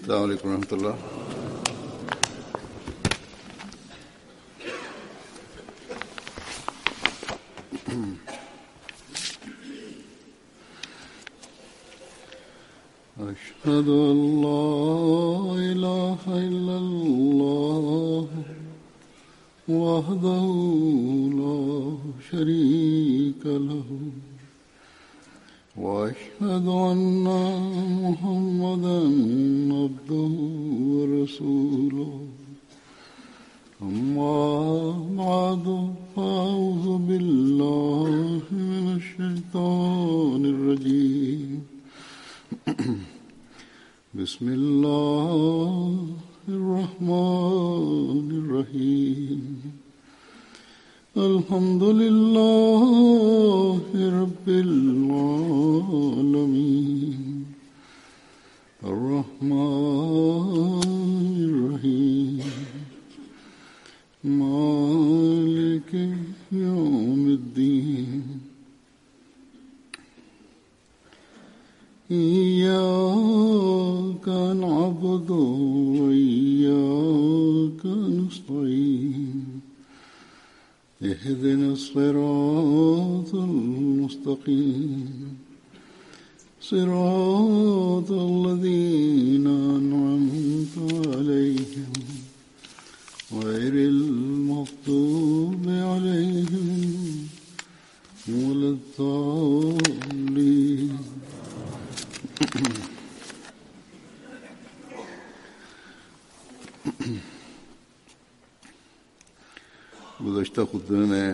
السلام عليكم ورحمة الله أشهد أن لا إله إلا الله وحده لا شريك له وأشهد أن محمدا عبده ورسوله أما بعد فأعوذ بالله من الشيطان الرجيم بسم الله الرحمن الرحيم الحمد لله رب العالمين الرحمن الرحيم مالك يوم الدين إياك نعبد وإياك نستعين اهدنا الصراط المستقيم صراط الذين أنعمت عليهم غير المغضوب عليهم ولا الضالين गुजशत खुतबे में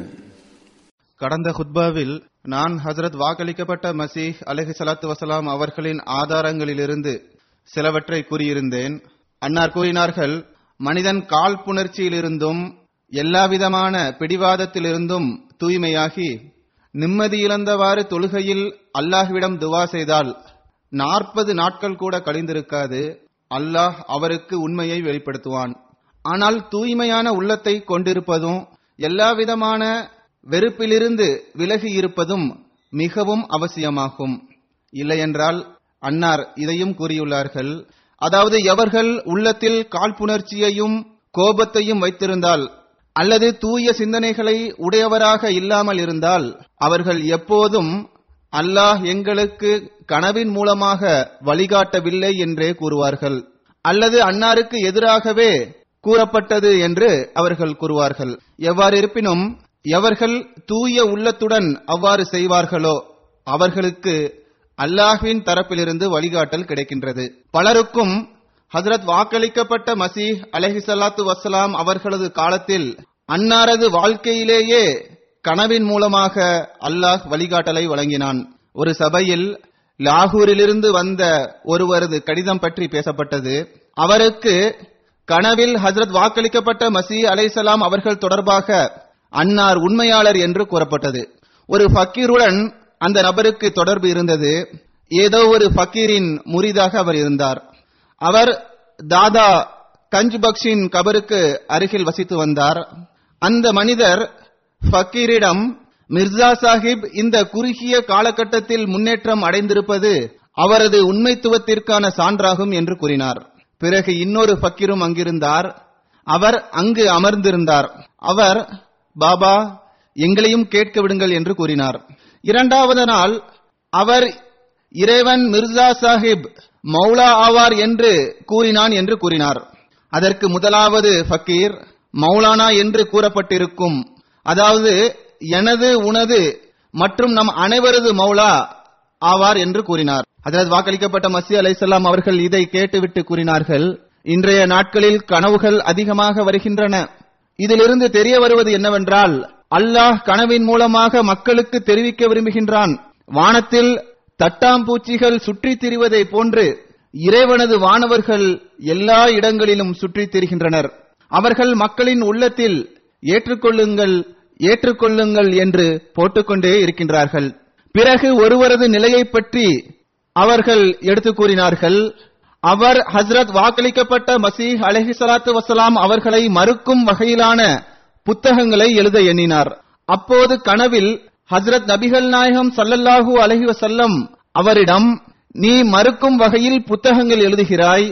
கடந்த ஹுத்பாவில் நான் ஹஜரத் வாக்களிக்கப்பட்ட மசீஹ் அலஹி சலாத்து வசலாம் அவர்களின் ஆதாரங்களிலிருந்து சிலவற்றை கூறியிருந்தேன் அன்னார் கூறினார்கள் மனிதன் காழ்ப்புணர்ச்சியிலிருந்தும் எல்லாவிதமான பிடிவாதத்திலிருந்தும் தூய்மையாகி நிம்மதி இழந்தவாறு தொழுகையில் அல்லாஹ்விடம் துவா செய்தால் நாற்பது நாட்கள் கூட கழிந்திருக்காது அல்லாஹ் அவருக்கு உண்மையை வெளிப்படுத்துவான் ஆனால் தூய்மையான உள்ளத்தை கொண்டிருப்பதும் எல்லாவிதமான வெறுப்பிலிருந்து விலகி இருப்பதும் மிகவும் அவசியமாகும் இல்லையென்றால் அன்னார் இதையும் கூறியுள்ளார்கள் அதாவது எவர்கள் உள்ளத்தில் காழ்ப்புணர்ச்சியையும் கோபத்தையும் வைத்திருந்தால் அல்லது தூய சிந்தனைகளை உடையவராக இல்லாமல் இருந்தால் அவர்கள் எப்போதும் அல்லாஹ் எங்களுக்கு கனவின் மூலமாக வழிகாட்டவில்லை என்றே கூறுவார்கள் அல்லது அன்னாருக்கு எதிராகவே கூறப்பட்டது என்று அவர்கள் கூறுவார்கள் எவ்வாறு இருப்பினும் எவர்கள் தூய உள்ளத்துடன் அவ்வாறு செய்வார்களோ அவர்களுக்கு அல்லாஹ்வின் தரப்பிலிருந்து வழிகாட்டல் கிடைக்கின்றது பலருக்கும் ஹஜரத் வாக்களிக்கப்பட்ட மசீஹ் அலஹி சலாத்து வசலாம் அவர்களது காலத்தில் அன்னாரது வாழ்க்கையிலேயே கனவின் மூலமாக அல்லாஹ் வழிகாட்டலை வழங்கினான் ஒரு சபையில் லாகூரிலிருந்து வந்த ஒருவரது கடிதம் பற்றி பேசப்பட்டது அவருக்கு கனவில் ஹஜரத் வாக்களிக்கப்பட்ட மசீ அலைசலாம் அவர்கள் தொடர்பாக அன்னார் உண்மையாளர் என்று கூறப்பட்டது ஒரு ஃபக்கீருடன் அந்த நபருக்கு தொடர்பு இருந்தது ஏதோ ஒரு ஃபக்கீரின் முரிதாக அவர் இருந்தார் அவர் தாதா கஞ்ச் பக்ஷின் கபருக்கு அருகில் வசித்து வந்தார் அந்த மனிதர் ஃபக்கீரிடம் மிர்சா சாஹிப் இந்த குறுகிய காலகட்டத்தில் முன்னேற்றம் அடைந்திருப்பது அவரது உண்மைத்துவத்திற்கான சான்றாகும் என்று கூறினார் பிறகு இன்னொரு ஃபக்கீரும் அங்கிருந்தார் அவர் அங்கு அமர்ந்திருந்தார் அவர் பாபா எங்களையும் கேட்க விடுங்கள் என்று கூறினார் இரண்டாவது நாள் அவர் இறைவன் மிர்சா சாஹிப் மௌலா ஆவார் என்று கூறினான் என்று கூறினார் அதற்கு முதலாவது ஃபக்கீர் மௌலானா என்று கூறப்பட்டிருக்கும் அதாவது எனது உனது மற்றும் நம் அனைவரது மௌலா ஆவார் என்று கூறினார் அதாவது வாக்களிக்கப்பட்ட மசி அலைசல்லாம் அவர்கள் இதை கேட்டுவிட்டு கூறினார்கள் இன்றைய நாட்களில் கனவுகள் அதிகமாக வருகின்றன இதிலிருந்து தெரிய வருவது என்னவென்றால் அல்லாஹ் கனவின் மூலமாக மக்களுக்கு தெரிவிக்க விரும்புகின்றான் வானத்தில் தட்டாம்பூச்சிகள் சுற்றித் திரிவதை போன்று இறைவனது வானவர்கள் எல்லா இடங்களிலும் சுற்றித் திரிகின்றனர் அவர்கள் மக்களின் உள்ளத்தில் ஏற்றுக்கொள்ளுங்கள் ஏற்றுக்கொள்ளுங்கள் என்று போட்டுக்கொண்டே இருக்கின்றார்கள் பிறகு ஒருவரது நிலையை பற்றி அவர்கள் எடுத்து கூறினார்கள் அவர் ஹஸ்ரத் வாக்களிக்கப்பட்ட மசீஹ் அலஹி சலாத்து வசலாம் அவர்களை மறுக்கும் வகையிலான புத்தகங்களை எழுத எண்ணினார் அப்போது கனவில் ஹஸ்ரத் நபிகள் நாயகம் சல்லல்லாஹு அலைஹி வஸல்லம் அவரிடம் நீ மறுக்கும் வகையில் புத்தகங்கள் எழுதுகிறாய்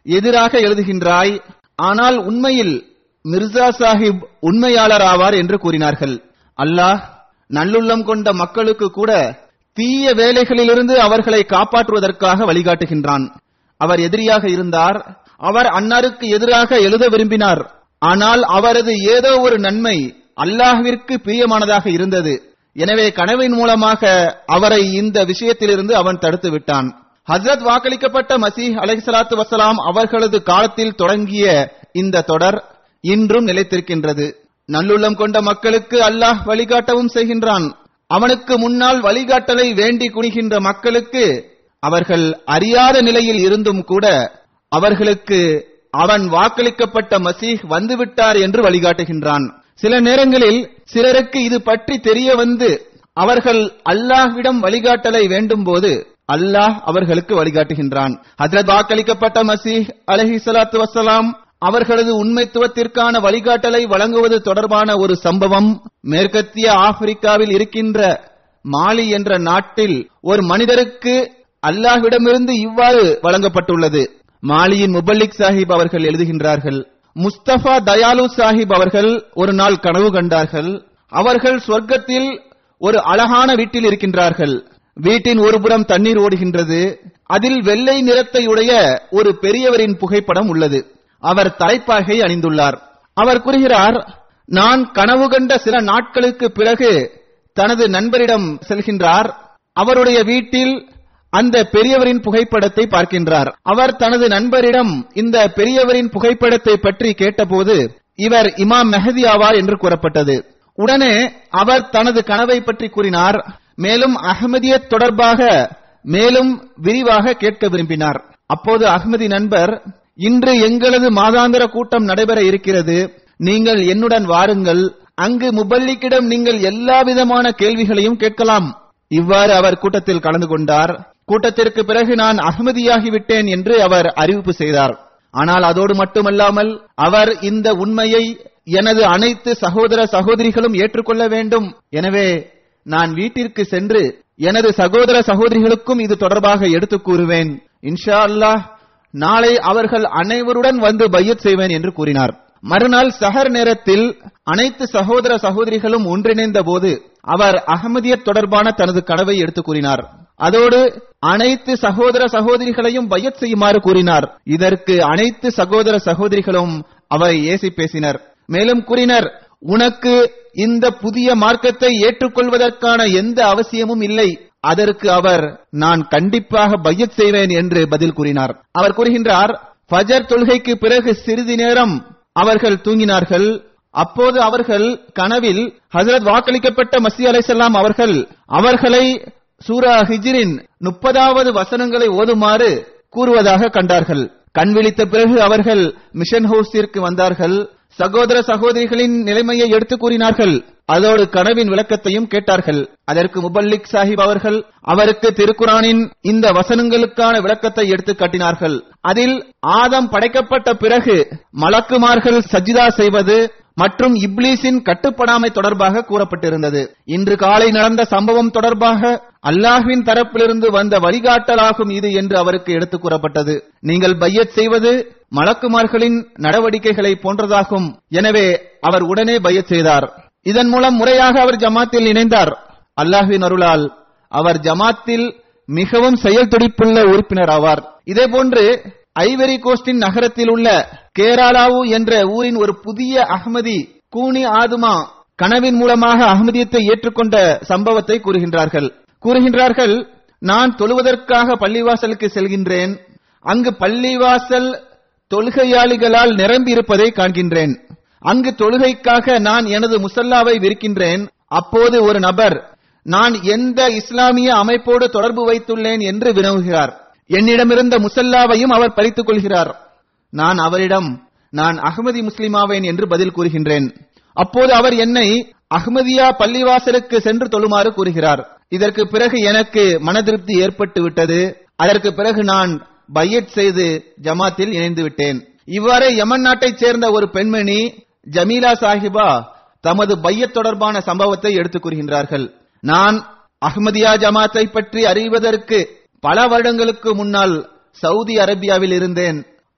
எதிராக எழுதுகின்றாய் ஆனால் உண்மையில் மிர்சா சாஹிப் உண்மையாளர் ஆவார் என்று கூறினார்கள் அல்லாஹ் நல்லுள்ளம் கொண்ட மக்களுக்கு கூட தீய வேலைகளிலிருந்து அவர்களை காப்பாற்றுவதற்காக வழிகாட்டுகின்றான் அவர் எதிரியாக இருந்தார் அவர் அன்னாருக்கு எதிராக எழுத விரும்பினார் ஆனால் அவரது ஏதோ ஒரு நன்மை அல்லாஹ்விற்கு பிரியமானதாக இருந்தது எனவே கனவின் மூலமாக அவரை இந்த விஷயத்திலிருந்து அவன் தடுத்து விட்டான் ஹஸ்ரத் வாக்களிக்கப்பட்ட மசீஹ் அலைஹிஸ்ஸலாத்து வசலாம் அவர்களது காலத்தில் தொடங்கிய இந்த தொடர் இன்றும் நிலைத்திருக்கின்றது நல்லுள்ளம் கொண்ட மக்களுக்கு அல்லாஹ் வழிகாட்டவும் செய்கின்றான் அவனுக்கு முன்னால் வழிகாட்டலை வேண்டி குனிகின்ற மக்களுக்கு அவர்கள் அறியாத நிலையில் இருந்தும் கூட அவர்களுக்கு அவன் வாக்களிக்கப்பட்ட மசீஹ் வந்துவிட்டார் என்று வழிகாட்டுகின்றான் சில நேரங்களில் சிலருக்கு இது பற்றி தெரிய வந்து அவர்கள் அல்லாஹ்விடம் வழிகாட்டலை வேண்டும் போது அல்லாஹ் அவர்களுக்கு வழிகாட்டுகின்றான் ஹஜ்ரத் வாக்களிக்கப்பட்ட மசீஹ் அலஹி சலாத்து வசலாம் அவர்களது உண்மைத்துவத்திற்கான வழிகாட்டலை வழங்குவது தொடர்பான ஒரு சம்பவம் மேற்கத்திய ஆப்பிரிக்காவில் இருக்கின்ற மாலி என்ற நாட்டில் ஒரு மனிதருக்கு அல்லாஹ்விடமிருந்து இவ்வாறு வழங்கப்பட்டுள்ளது மாலியின் முபல்லிக் சாஹிப் அவர்கள் எழுதுகின்றார்கள் முஸ்தபா தயாலு சாஹிப் அவர்கள் ஒரு நாள் கனவு கண்டார்கள் அவர்கள் சொர்க்கத்தில் ஒரு அழகான வீட்டில் இருக்கின்றார்கள் வீட்டின் ஒரு புறம் தண்ணீர் ஓடுகின்றது அதில் வெள்ளை நிறத்தை உடைய ஒரு பெரியவரின் புகைப்படம் உள்ளது அவர் தலைப்பாகை அணிந்துள்ளார் அவர் கூறுகிறார் நான் கனவு கண்ட சில நாட்களுக்கு பிறகு தனது நண்பரிடம் செல்கின்றார் அவருடைய வீட்டில் அந்த பெரியவரின் புகைப்படத்தை பார்க்கின்றார் அவர் தனது நண்பரிடம் இந்த பெரியவரின் புகைப்படத்தை பற்றி கேட்டபோது இவர் இமாம் மெஹதி ஆவார் என்று கூறப்பட்டது உடனே அவர் தனது கனவை பற்றி கூறினார் மேலும் அகமதியத் தொடர்பாக மேலும் விரிவாக கேட்க விரும்பினார் அப்போது அகமதி நண்பர் இன்று எங்களது மாதாந்திர கூட்டம் நடைபெற இருக்கிறது நீங்கள் என்னுடன் வாருங்கள் அங்கு முபல்லிக்கிடம் நீங்கள் எல்லா விதமான கேள்விகளையும் கேட்கலாம் இவ்வாறு அவர் கூட்டத்தில் கலந்து கொண்டார் கூட்டத்திற்கு பிறகு நான் அகமதியாகிவிட்டேன் என்று அவர் அறிவிப்பு செய்தார் ஆனால் அதோடு மட்டுமல்லாமல் அவர் இந்த உண்மையை எனது அனைத்து சகோதர சகோதரிகளும் ஏற்றுக்கொள்ள வேண்டும் எனவே நான் வீட்டிற்கு சென்று எனது சகோதர சகோதரிகளுக்கும் இது தொடர்பாக எடுத்துக் கூறுவேன் இன்ஷா அல்லாஹ் நாளை அவர்கள் அனைவருடன் வந்து பையத் செய்வேன் என்று கூறினார் மறுநாள் சஹர் நேரத்தில் அனைத்து சகோதர சகோதரிகளும் ஒன்றிணைந்த போது அவர் அகமதியத் தொடர்பான தனது கனவை எடுத்து கூறினார் அதோடு அனைத்து சகோதர சகோதரிகளையும் பையத் செய்யுமாறு கூறினார் இதற்கு அனைத்து சகோதர சகோதரிகளும் அவரை ஏசி பேசினர் மேலும் கூறினர் உனக்கு இந்த புதிய மார்க்கத்தை ஏற்றுக்கொள்வதற்கான எந்த அவசியமும் இல்லை அதற்கு அவர் நான் கண்டிப்பாக பையத் செய்வேன் என்று பதில் கூறினார் அவர் கூறுகின்றார் ஃபஜர் தொழுகைக்கு பிறகு சிறிது நேரம் அவர்கள் தூங்கினார்கள் அப்போது அவர்கள் கனவில் ஹசரத் வாக்களிக்கப்பட்ட மசி அலைசல்லாம் அவர்கள் அவர்களை சூரா ஹிஜ்ரின் முப்பதாவது வசனங்களை ஓதுமாறு கூறுவதாக கண்டார்கள் கண் விழித்த பிறகு அவர்கள் மிஷன் ஹவுஸிற்கு வந்தார்கள் சகோதர சகோதரிகளின் நிலைமையை எடுத்து கூறினார்கள் அதோடு கனவின் விளக்கத்தையும் கேட்டார்கள் அதற்கு முபல்லிக் சாஹிப் அவர்கள் அவருக்கு திருக்குரானின் இந்த வசனங்களுக்கான விளக்கத்தை எடுத்து காட்டினார்கள் அதில் ஆதம் படைக்கப்பட்ட பிறகு மலக்குமார்கள் சஜிதா செய்வது மற்றும் இப்லீஸின் கட்டுப்படாமை தொடர்பாக கூறப்பட்டிருந்தது இன்று காலை நடந்த சம்பவம் தொடர்பாக அல்லாஹ்வின் தரப்பிலிருந்து வந்த வழிகாட்டலாகும் இது என்று அவருக்கு எடுத்துக் கூறப்பட்டது நீங்கள் பையத் செய்வது மலக்குமார்களின் நடவடிக்கைகளை போன்றதாகும் எனவே அவர் உடனே பையத் செய்தார் இதன் மூலம் முறையாக அவர் ஜமாத்தில் இணைந்தார் அல்லாஹ்வின் அருளால் அவர் ஜமாத்தில் மிகவும் செயல் துடிப்புள்ள உறுப்பினர் ஆவார் இதேபோன்று ஐவரி கோஸ்டின் நகரத்தில் உள்ள கேராலாவு என்ற ஊரின் ஒரு புதிய அகமதி கூனி ஆதுமா கனவின் மூலமாக அகமதியத்தை ஏற்றுக்கொண்ட சம்பவத்தை கூறுகின்றார்கள் கூறுகின்றார்கள் நான் தொழுவதற்காக பள்ளிவாசலுக்கு செல்கின்றேன் அங்கு பள்ளிவாசல் தொழுகையாளிகளால் நிரம்பி இருப்பதை காண்கின்றேன் அங்கு தொழுகைக்காக நான் எனது முசல்லாவை விற்கின்றேன் அப்போது ஒரு நபர் நான் எந்த இஸ்லாமிய அமைப்போடு தொடர்பு வைத்துள்ளேன் என்று வினவுகிறார் என்னிடமிருந்த முசல்லாவையும் அவர் பறித்துக் கொள்கிறார் நான் அவரிடம் நான் அகமதி முஸ்லிமாவேன் என்று பதில் கூறுகின்றேன் அப்போது அவர் என்னை அஹ்மதியா பள்ளிவாசலுக்கு சென்று தொழுமாறு கூறுகிறார் இதற்கு பிறகு எனக்கு மனதிருப்தி ஏற்பட்டு விட்டது அதற்கு பிறகு நான் பையட் செய்து ஜமாத்தில் இணைந்து விட்டேன் இவ்வாறு யமன் நாட்டைச் சேர்ந்த ஒரு பெண்மணி ஜமீலா சாஹிபா தமது பையத் தொடர்பான சம்பவத்தை எடுத்துக் கூறுகின்றார்கள் நான் அஹ்மதியா ஜமாத்தை பற்றி அறிவதற்கு பல வருடங்களுக்கு முன்னால் சவுதி அரேபியாவில் இருந்தேன்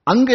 அங்கு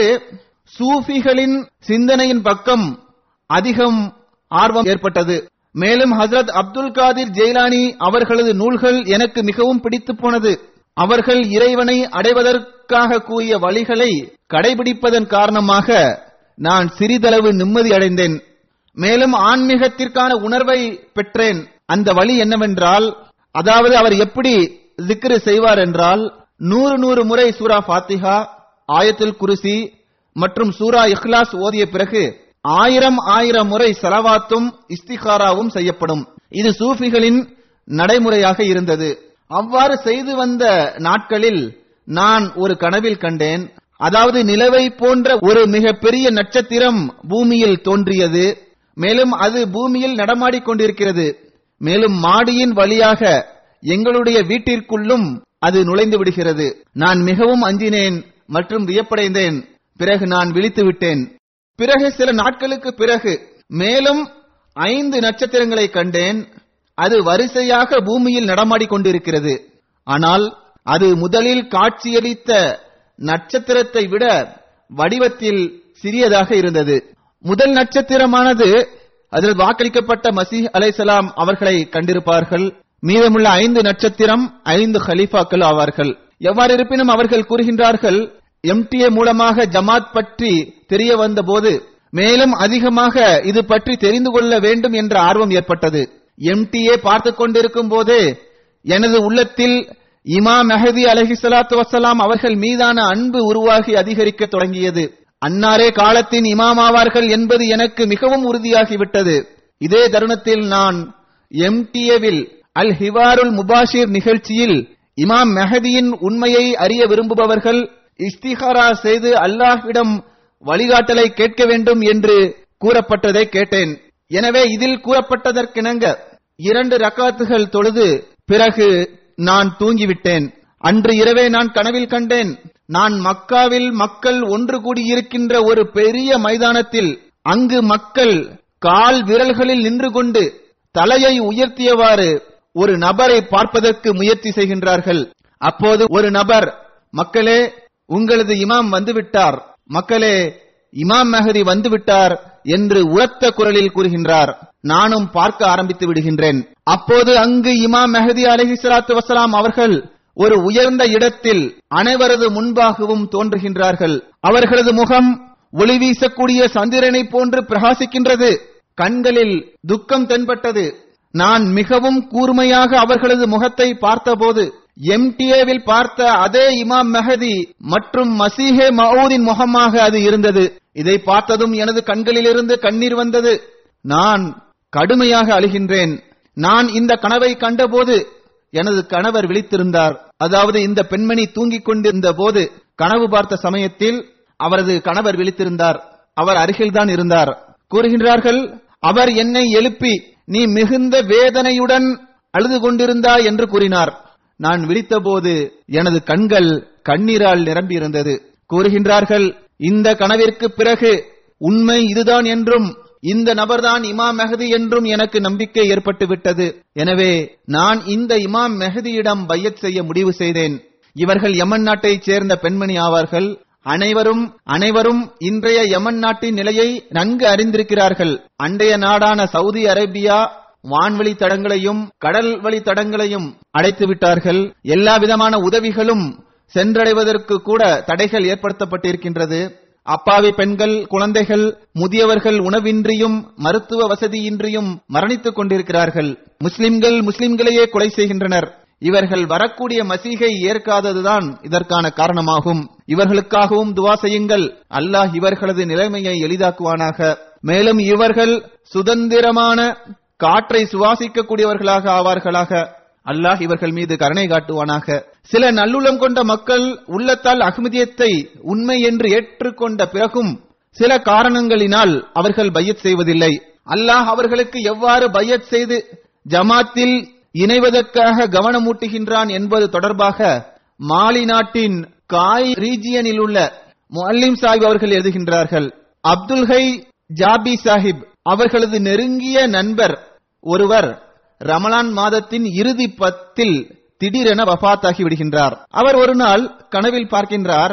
சூஃபிகளின் சிந்தனையின் பக்கம் அதிகம் ஆர்வம் ஏற்பட்டது மேலும் ஹசரத் அப்துல் காதிர் ஜெயிலானி அவர்களது நூல்கள் எனக்கு மிகவும் பிடித்து போனது அவர்கள் இறைவனை அடைவதற்காக கூறிய வழிகளை கடைபிடிப்பதன் காரணமாக நான் சிறிதளவு நிம்மதி அடைந்தேன் மேலும் ஆன்மீகத்திற்கான உணர்வை பெற்றேன் அந்த வழி என்னவென்றால் அதாவது அவர் எப்படி ஜிக்ரு செய்வார் என்றால் நூறு நூறு முறை சூரா ஃபாத்திஹா ஆயத்துல் குருசி மற்றும் சூரா இஹ்லாஸ் ஓதிய பிறகு ஆயிரம் ஆயிரம் முறை சலவாத்தும் இஸ்திகாராவும் செய்யப்படும் இது சூஃபிகளின் நடைமுறையாக இருந்தது அவ்வாறு செய்து வந்த நாட்களில் நான் ஒரு கனவில் கண்டேன் அதாவது நிலவை போன்ற ஒரு மிக பெரிய நட்சத்திரம் பூமியில் தோன்றியது மேலும் அது பூமியில் நடமாடிக் கொண்டிருக்கிறது மேலும் மாடியின் வழியாக எங்களுடைய வீட்டிற்குள்ளும் அது நுழைந்து விடுகிறது நான் மிகவும் அஞ்சினேன் மற்றும் வியப்படைந்தேன் பிறகு நான் விழித்து விட்டேன் பிறகு சில நாட்களுக்கு பிறகு மேலும் ஐந்து நட்சத்திரங்களை கண்டேன் அது வரிசையாக பூமியில் நடமாடிக் கொண்டிருக்கிறது ஆனால் அது முதலில் காட்சியளித்த நட்சத்திரத்தை விட வடிவத்தில் சிறியதாக இருந்தது முதல் நட்சத்திரமானது அதில் வாக்களிக்கப்பட்ட மசீஹ் அலைசலாம் அவர்களை கண்டிருப்பார்கள் மீதமுள்ள ஐந்து நட்சத்திரம் ஐந்து ஹலீஃபாக்கள் ஆவார்கள் எவ்வாறு இருப்பினும் அவர்கள் கூறுகின்றார்கள் எம்டிஏ மூலமாக ஜமாத் பற்றி தெரிய வந்த போது மேலும் அதிகமாக இது பற்றி தெரிந்து கொள்ள வேண்டும் என்ற ஆர்வம் ஏற்பட்டது எம்டிஏ பார்த்து கொண்டிருக்கும் போது எனது உள்ளத்தில் இமாம் மெஹதி அலஹி சலாத்து வசலாம் அவர்கள் மீதான அன்பு உருவாகி அதிகரிக்க தொடங்கியது அன்னாரே காலத்தின் இமாம் ஆவார்கள் என்பது எனக்கு மிகவும் உறுதியாகிவிட்டது இதே தருணத்தில் நான் எம்டிஏவில் அல் ஹிவாருல் முபாஷிர் நிகழ்ச்சியில் இமாம் மெஹதியின் உண்மையை அறிய விரும்புபவர்கள் இஸ்திகாரா செய்து அல்லாஹ்விடம் வழிகாட்டலை கேட்க வேண்டும் என்று கூறப்பட்டதை கேட்டேன் எனவே இதில் கூறப்பட்டதற்கிணங்க இரண்டு ரக்காத்துகள் தொழுது பிறகு நான் தூங்கிவிட்டேன் அன்று இரவே நான் கனவில் கண்டேன் நான் மக்காவில் மக்கள் ஒன்று கூடி இருக்கின்ற ஒரு பெரிய மைதானத்தில் அங்கு மக்கள் கால் விரல்களில் நின்று கொண்டு தலையை உயர்த்தியவாறு ஒரு நபரை பார்ப்பதற்கு முயற்சி செய்கின்றார்கள் அப்போது ஒரு நபர் மக்களே உங்களது இமாம் வந்துவிட்டார் மக்களே இமாம் மெஹதி வந்துவிட்டார் என்று உரத்த குரலில் கூறுகின்றார் நானும் பார்க்க ஆரம்பித்து விடுகின்றேன் அப்போது அங்கு இமாம் மெஹதி அலஹி சலாத்து வசலாம் அவர்கள் ஒரு உயர்ந்த இடத்தில் அனைவரது முன்பாகவும் தோன்றுகின்றார்கள் அவர்களது முகம் ஒளி வீசக்கூடிய சந்திரனை போன்று பிரகாசிக்கின்றது கண்களில் துக்கம் தென்பட்டது நான் மிகவும் கூர்மையாக அவர்களது முகத்தை பார்த்தபோது எம்டிஏவில் பார்த்த அதே இமாம் மெஹதி மற்றும் மசீஹே மவுதின் முகமாக அது இருந்தது இதை பார்த்ததும் எனது கண்களிலிருந்து கண்ணீர் வந்தது நான் கடுமையாக அழுகின்றேன் நான் இந்த கனவை கண்டபோது எனது கணவர் விழித்திருந்தார் அதாவது இந்த பெண்மணி தூங்கிக் கொண்டிருந்த போது கனவு பார்த்த சமயத்தில் அவரது கணவர் விழித்திருந்தார் அவர் அருகில்தான் இருந்தார் கூறுகின்றார்கள் அவர் என்னை எழுப்பி நீ மிகுந்த வேதனையுடன் அழுது கொண்டிருந்தாய் என்று கூறினார் நான் விழித்தபோது எனது கண்கள் கண்ணீரால் நிரம்பியிருந்தது கூறுகின்றார்கள் இந்த கனவிற்கு பிறகு உண்மை இதுதான் என்றும் இந்த நபர்தான் இமாம் மெஹதி என்றும் எனக்கு நம்பிக்கை ஏற்பட்டு விட்டது எனவே நான் இந்த இமாம் மெஹதியிடம் பையத் செய்ய முடிவு செய்தேன் இவர்கள் யமன் நாட்டைச் சேர்ந்த பெண்மணி ஆவார்கள் அனைவரும் அனைவரும் இன்றைய யமன் நாட்டின் நிலையை நன்கு அறிந்திருக்கிறார்கள் அண்டைய நாடான சவுதி அரேபியா வான்வழி தடங்களையும் கடல் வழி தடங்களையும் அடைத்து விட்டார்கள் எல்லா விதமான உதவிகளும் சென்றடைவதற்கு கூட தடைகள் ஏற்படுத்தப்பட்டிருக்கின்றது அப்பாவி பெண்கள் குழந்தைகள் முதியவர்கள் உணவின்றியும் மருத்துவ வசதியின்றியும் மரணித்துக் கொண்டிருக்கிறார்கள் முஸ்லிம்கள் முஸ்லிம்களையே கொலை செய்கின்றனர் இவர்கள் வரக்கூடிய மசீகை ஏற்காததுதான் இதற்கான காரணமாகும் இவர்களுக்காகவும் துவா செய்யுங்கள் அல்லாஹ் இவர்களது நிலைமையை எளிதாக்குவானாக மேலும் இவர்கள் சுதந்திரமான காற்றை சுவாசிக்கக்கூடியவர்களாக ஆவார்களாக அல்லாஹ் இவர்கள் மீது கருணை காட்டுவானாக சில நல்லுள்ளம் கொண்ட மக்கள் உள்ளத்தால் அகமதியத்தை உண்மை என்று ஏற்றுக்கொண்ட பிறகும் சில காரணங்களினால் அவர்கள் பையத் செய்வதில்லை அல்லாஹ் அவர்களுக்கு எவ்வாறு பையத் செய்து ஜமாத்தில் இணைவதற்காக கவனமூட்டுகின்றான் என்பது தொடர்பாக மாலி நாட்டின் காய் ரீஜியனில் உள்ள முல்லிம் சாஹிப் அவர்கள் எழுதுகின்றார்கள் அப்துல் ஹை ஜாபி சாஹிப் அவர்களது நெருங்கிய நண்பர் ஒருவர் ரமலான் மாதத்தின் இறுதி பத்தில் திடீரென வஃபாத்தாகி விடுகின்றார் அவர் ஒரு நாள் கனவில் பார்க்கின்றார்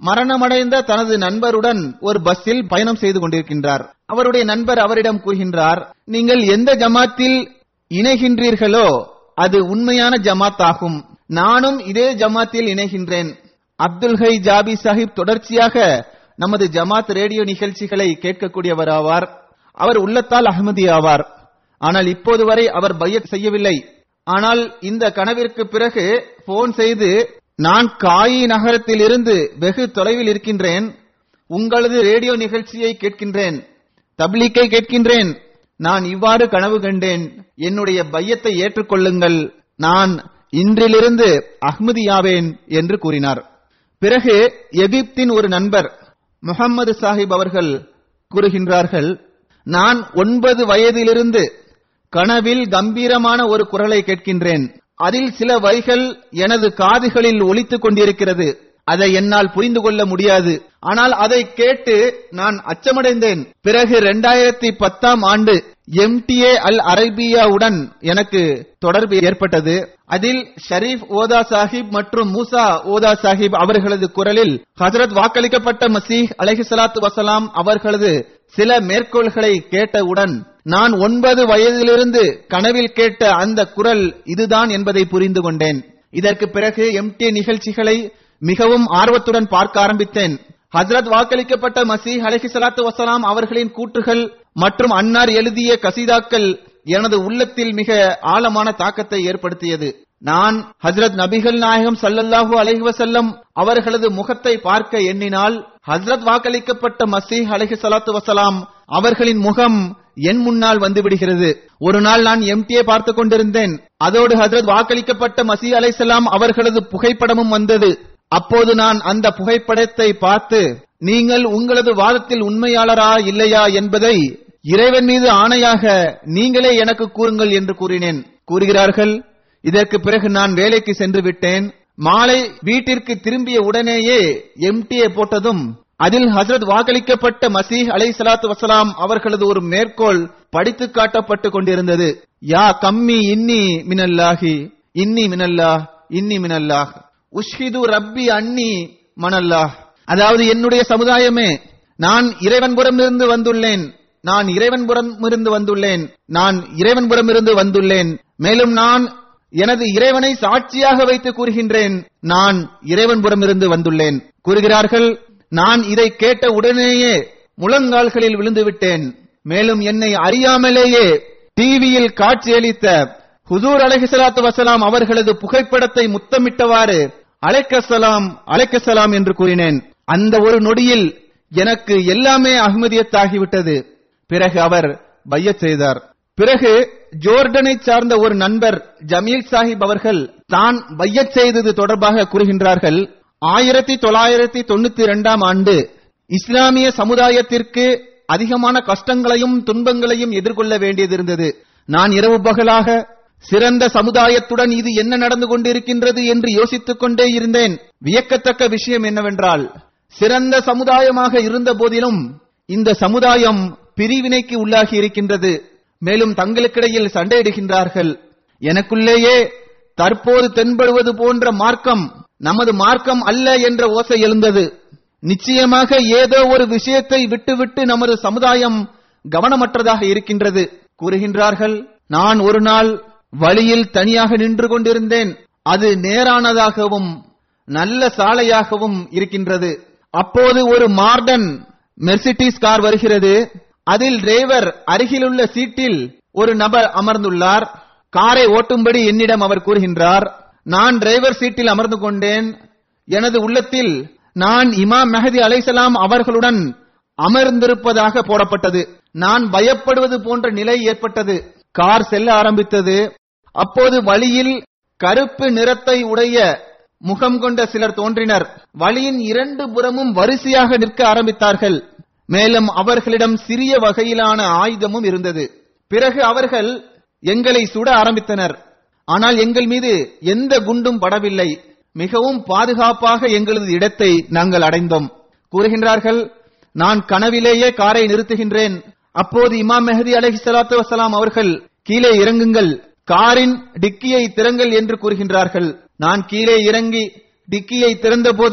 மரணமடைந்த தனது நண்பருடன் ஒரு பஸ்ஸில் பயணம் செய்து கொண்டிருக்கின்றார் அவருடைய நண்பர் அவரிடம் கூறுகின்றார் நீங்கள் எந்த ஜமாத்தில் இணைகின்றீர்களோ அது உண்மையான ஜமாத் ஆகும் நானும் இதே ஜமாத்தில் இணைகின்றேன் அப்துல் ஹை ஜாபி சாஹிப் தொடர்ச்சியாக நமது ஜமாத் ரேடியோ நிகழ்ச்சிகளை கேட்கக்கூடியவர் ஆவார் அவர் உள்ளத்தால் அகமதி ஆவார் ஆனால் இப்போது வரை அவர் பையத் செய்யவில்லை ஆனால் இந்த கனவிற்கு பிறகு போன் செய்து நான் காயி நகரத்தில் இருந்து வெகு தொலைவில் இருக்கின்றேன் உங்களது ரேடியோ நிகழ்ச்சியை கேட்கின்றேன் தப்லீக்கை கேட்கின்றேன் நான் இவ்வாறு கனவு கண்டேன் என்னுடைய பையத்தை ஏற்றுக்கொள்ளுங்கள் நான் இன்றிலிருந்து அஹ்மதியாவேன் என்று கூறினார் பிறகு எகிப்தின் ஒரு நண்பர் முகம்மது சாஹிப் அவர்கள் கூறுகின்றார்கள் நான் ஒன்பது வயதிலிருந்து கனவில் கம்பீரமான ஒரு குரலை கேட்கின்றேன் அதில் சில வரிகள் எனது காதுகளில் ஒலித்துக் கொண்டிருக்கிறது அதை என்னால் புரிந்து கொள்ள முடியாது ஆனால் அதை கேட்டு நான் அச்சமடைந்தேன் பிறகு இரண்டாயிரத்தி பத்தாம் ஆண்டு எம்டிஏ அல் அரேபியாவுடன் எனக்கு தொடர்பு ஏற்பட்டது அதில் ஷரீப் ஓதா சாஹிப் மற்றும் மூசா ஓதா சாஹிப் அவர்களது குரலில் ஹசரத் வாக்களிக்கப்பட்ட மசீஹ் அலைஹிசலாத்து வசலாம் அவர்களது சில மேற்கோள்களை கேட்டவுடன் நான் ஒன்பது வயதிலிருந்து கனவில் கேட்ட அந்த குரல் இதுதான் என்பதை புரிந்து கொண்டேன் இதற்கு பிறகு எம்டி நிகழ்ச்சிகளை மிகவும் ஆர்வத்துடன் பார்க்க ஆரம்பித்தேன் ஹஜ்ரத் வாக்களிக்கப்பட்ட மசீஹ் அலஹி சலாத்து வசலாம் அவர்களின் கூற்றுகள் மற்றும் அன்னார் எழுதிய கசீதாக்கள் எனது உள்ளத்தில் மிக ஆழமான தாக்கத்தை ஏற்படுத்தியது நான் ஹஜ்ரத் நபிகள் நாயகம் சல்லல்லாஹு அலைஹி வஸல்லம் அவர்களது முகத்தை பார்க்க எண்ணினால் ஹஜ்ரத் வாக்களிக்கப்பட்ட மசீஹ் அலைஹி ஸலாத்து வஸலாம் அவர்களின் முகம் என் முன்னால் வந்து விடுகிறது ஒரு நாள் நான் எம்டியை பார்த்து கொண்டிருந்தேன் அதோடு ஹஜ்ரத் வாக்களிக்கப்பட்ட மசீஹ் அலைஹிஸ்ஸலாம் அவர்களது புகைப்படமும் வந்தது அப்போது நான் அந்த புகைப்படத்தை பார்த்து நீங்கள் உங்களது வாதத்தில் உண்மையாளரா இல்லையா என்பதை இறைவன் மீது ஆணையாக நீங்களே எனக்கு கூறுங்கள் என்று கூறினேன் கூறுகிறார்கள் இதற்கு பிறகு நான் வேலைக்கு சென்று விட்டேன் மாலை வீட்டிற்கு திரும்பிய உடனேயே எம்டிஏ போட்டதும் அதில் ஹசரத் வாக்களிக்கப்பட்ட மசீஹ் அலை சலாத்து வசலாம் அவர்களது ஒரு மேற்கோள் படித்து காட்டப்பட்டு கொண்டிருந்தது யா கம்மி இன்னி மினல்லாஹி இன்னி மினல்லாஹ் இன்னி மினல்லாஹ் உஷ்ஹிது ரப்பி அன்னி மனல்லாஹ் அதாவது என்னுடைய சமுதாயமே நான் இறைவன்புறம் இருந்து வந்துள்ளேன் நான் இறைவன்புறம் இருந்து வந்துள்ளேன் நான் இறைவன்புறம் இருந்து வந்துள்ளேன் மேலும் நான் எனது இறைவனை சாட்சியாக வைத்து கூறுகின்றேன் நான் இறைவன்புறம் இருந்து வந்துள்ளேன் கூறுகிறார்கள் நான் இதை கேட்ட உடனேயே முழங்கால்களில் விழுந்து விட்டேன் மேலும் என்னை அறியாமலேயே டிவியில் காட்சியளித்த ஹுசூர் அலைஹிஸ்ஸலாத்து வசலாம் அவர்களது புகைப்படத்தை முத்தமிட்டவாறு அலைக்கசலாம் அலைக்கசலாம் என்று கூறினேன் அந்த ஒரு நொடியில் எனக்கு எல்லாமே அகமதியத்தாகிவிட்டது பிறகு அவர் பையச் செய்தார் பிறகு ஜோர்டனை சார்ந்த ஒரு நண்பர் ஜமீல் சாஹிப் அவர்கள் தான் பையச் செய்தது தொடர்பாக கூறுகின்றார்கள் ஆயிரத்தி தொள்ளாயிரத்தி தொண்ணூத்தி இரண்டாம் ஆண்டு இஸ்லாமிய சமுதாயத்திற்கு அதிகமான கஷ்டங்களையும் துன்பங்களையும் எதிர்கொள்ள வேண்டியது இருந்தது நான் இரவு பகலாக சிறந்த சமுதாயத்துடன் இது என்ன நடந்து கொண்டிருக்கின்றது என்று யோசித்துக் கொண்டே இருந்தேன் வியக்கத்தக்க விஷயம் என்னவென்றால் சிறந்த சமுதாயமாக இருந்த போதிலும் இந்த சமுதாயம் பிரிவினைக்கு உள்ளாகி இருக்கின்றது மேலும் தங்களுக்கிடையில் சண்டையிடுகின்றார்கள் எனக்குள்ளேயே தற்போது தென்படுவது போன்ற மார்க்கம் நமது மார்க்கம் அல்ல என்ற ஓசை எழுந்தது நிச்சயமாக ஏதோ ஒரு விஷயத்தை விட்டுவிட்டு நமது சமுதாயம் கவனமற்றதாக இருக்கின்றது கூறுகின்றார்கள் நான் ஒரு நாள் வழியில் தனியாக நின்று கொண்டிருந்தேன் அது நேரானதாகவும் நல்ல சாலையாகவும் இருக்கின்றது அப்போது ஒரு மார்டன் மெர்சிட்டிஸ் கார் வருகிறது அதில் டிரைவர் அருகிலுள்ள சீட்டில் ஒரு நபர் அமர்ந்துள்ளார் காரை ஓட்டும்படி என்னிடம் அவர் கூறுகின்றார் நான் டிரைவர் சீட்டில் அமர்ந்து கொண்டேன் எனது உள்ளத்தில் நான் இமாம் மெஹதி அலைசலாம் அவர்களுடன் அமர்ந்திருப்பதாக போடப்பட்டது நான் பயப்படுவது போன்ற நிலை ஏற்பட்டது கார் செல்ல ஆரம்பித்தது அப்போது வழியில் கருப்பு நிறத்தை உடைய முகம் கொண்ட சிலர் தோன்றினர் வழியின் இரண்டு புறமும் வரிசையாக நிற்க ஆரம்பித்தார்கள் மேலும் அவர்களிடம் சிறிய வகையிலான ஆயுதமும் இருந்தது பிறகு அவர்கள் எங்களை சுட ஆரம்பித்தனர் ஆனால் எங்கள் மீது எந்த குண்டும் படவில்லை மிகவும் பாதுகாப்பாக எங்களது இடத்தை நாங்கள் அடைந்தோம் கூறுகின்றார்கள் நான் கனவிலேயே காரை நிறுத்துகின்றேன் அப்போது இமாம் மெஹதி அலஹி சலாத்து வசலாம் அவர்கள் கீழே இறங்குங்கள் காரின் டிக்கியை திறங்கள் என்று கூறுகின்றார்கள் நான் கீழே இறங்கி டிக்கியை திறந்தபோது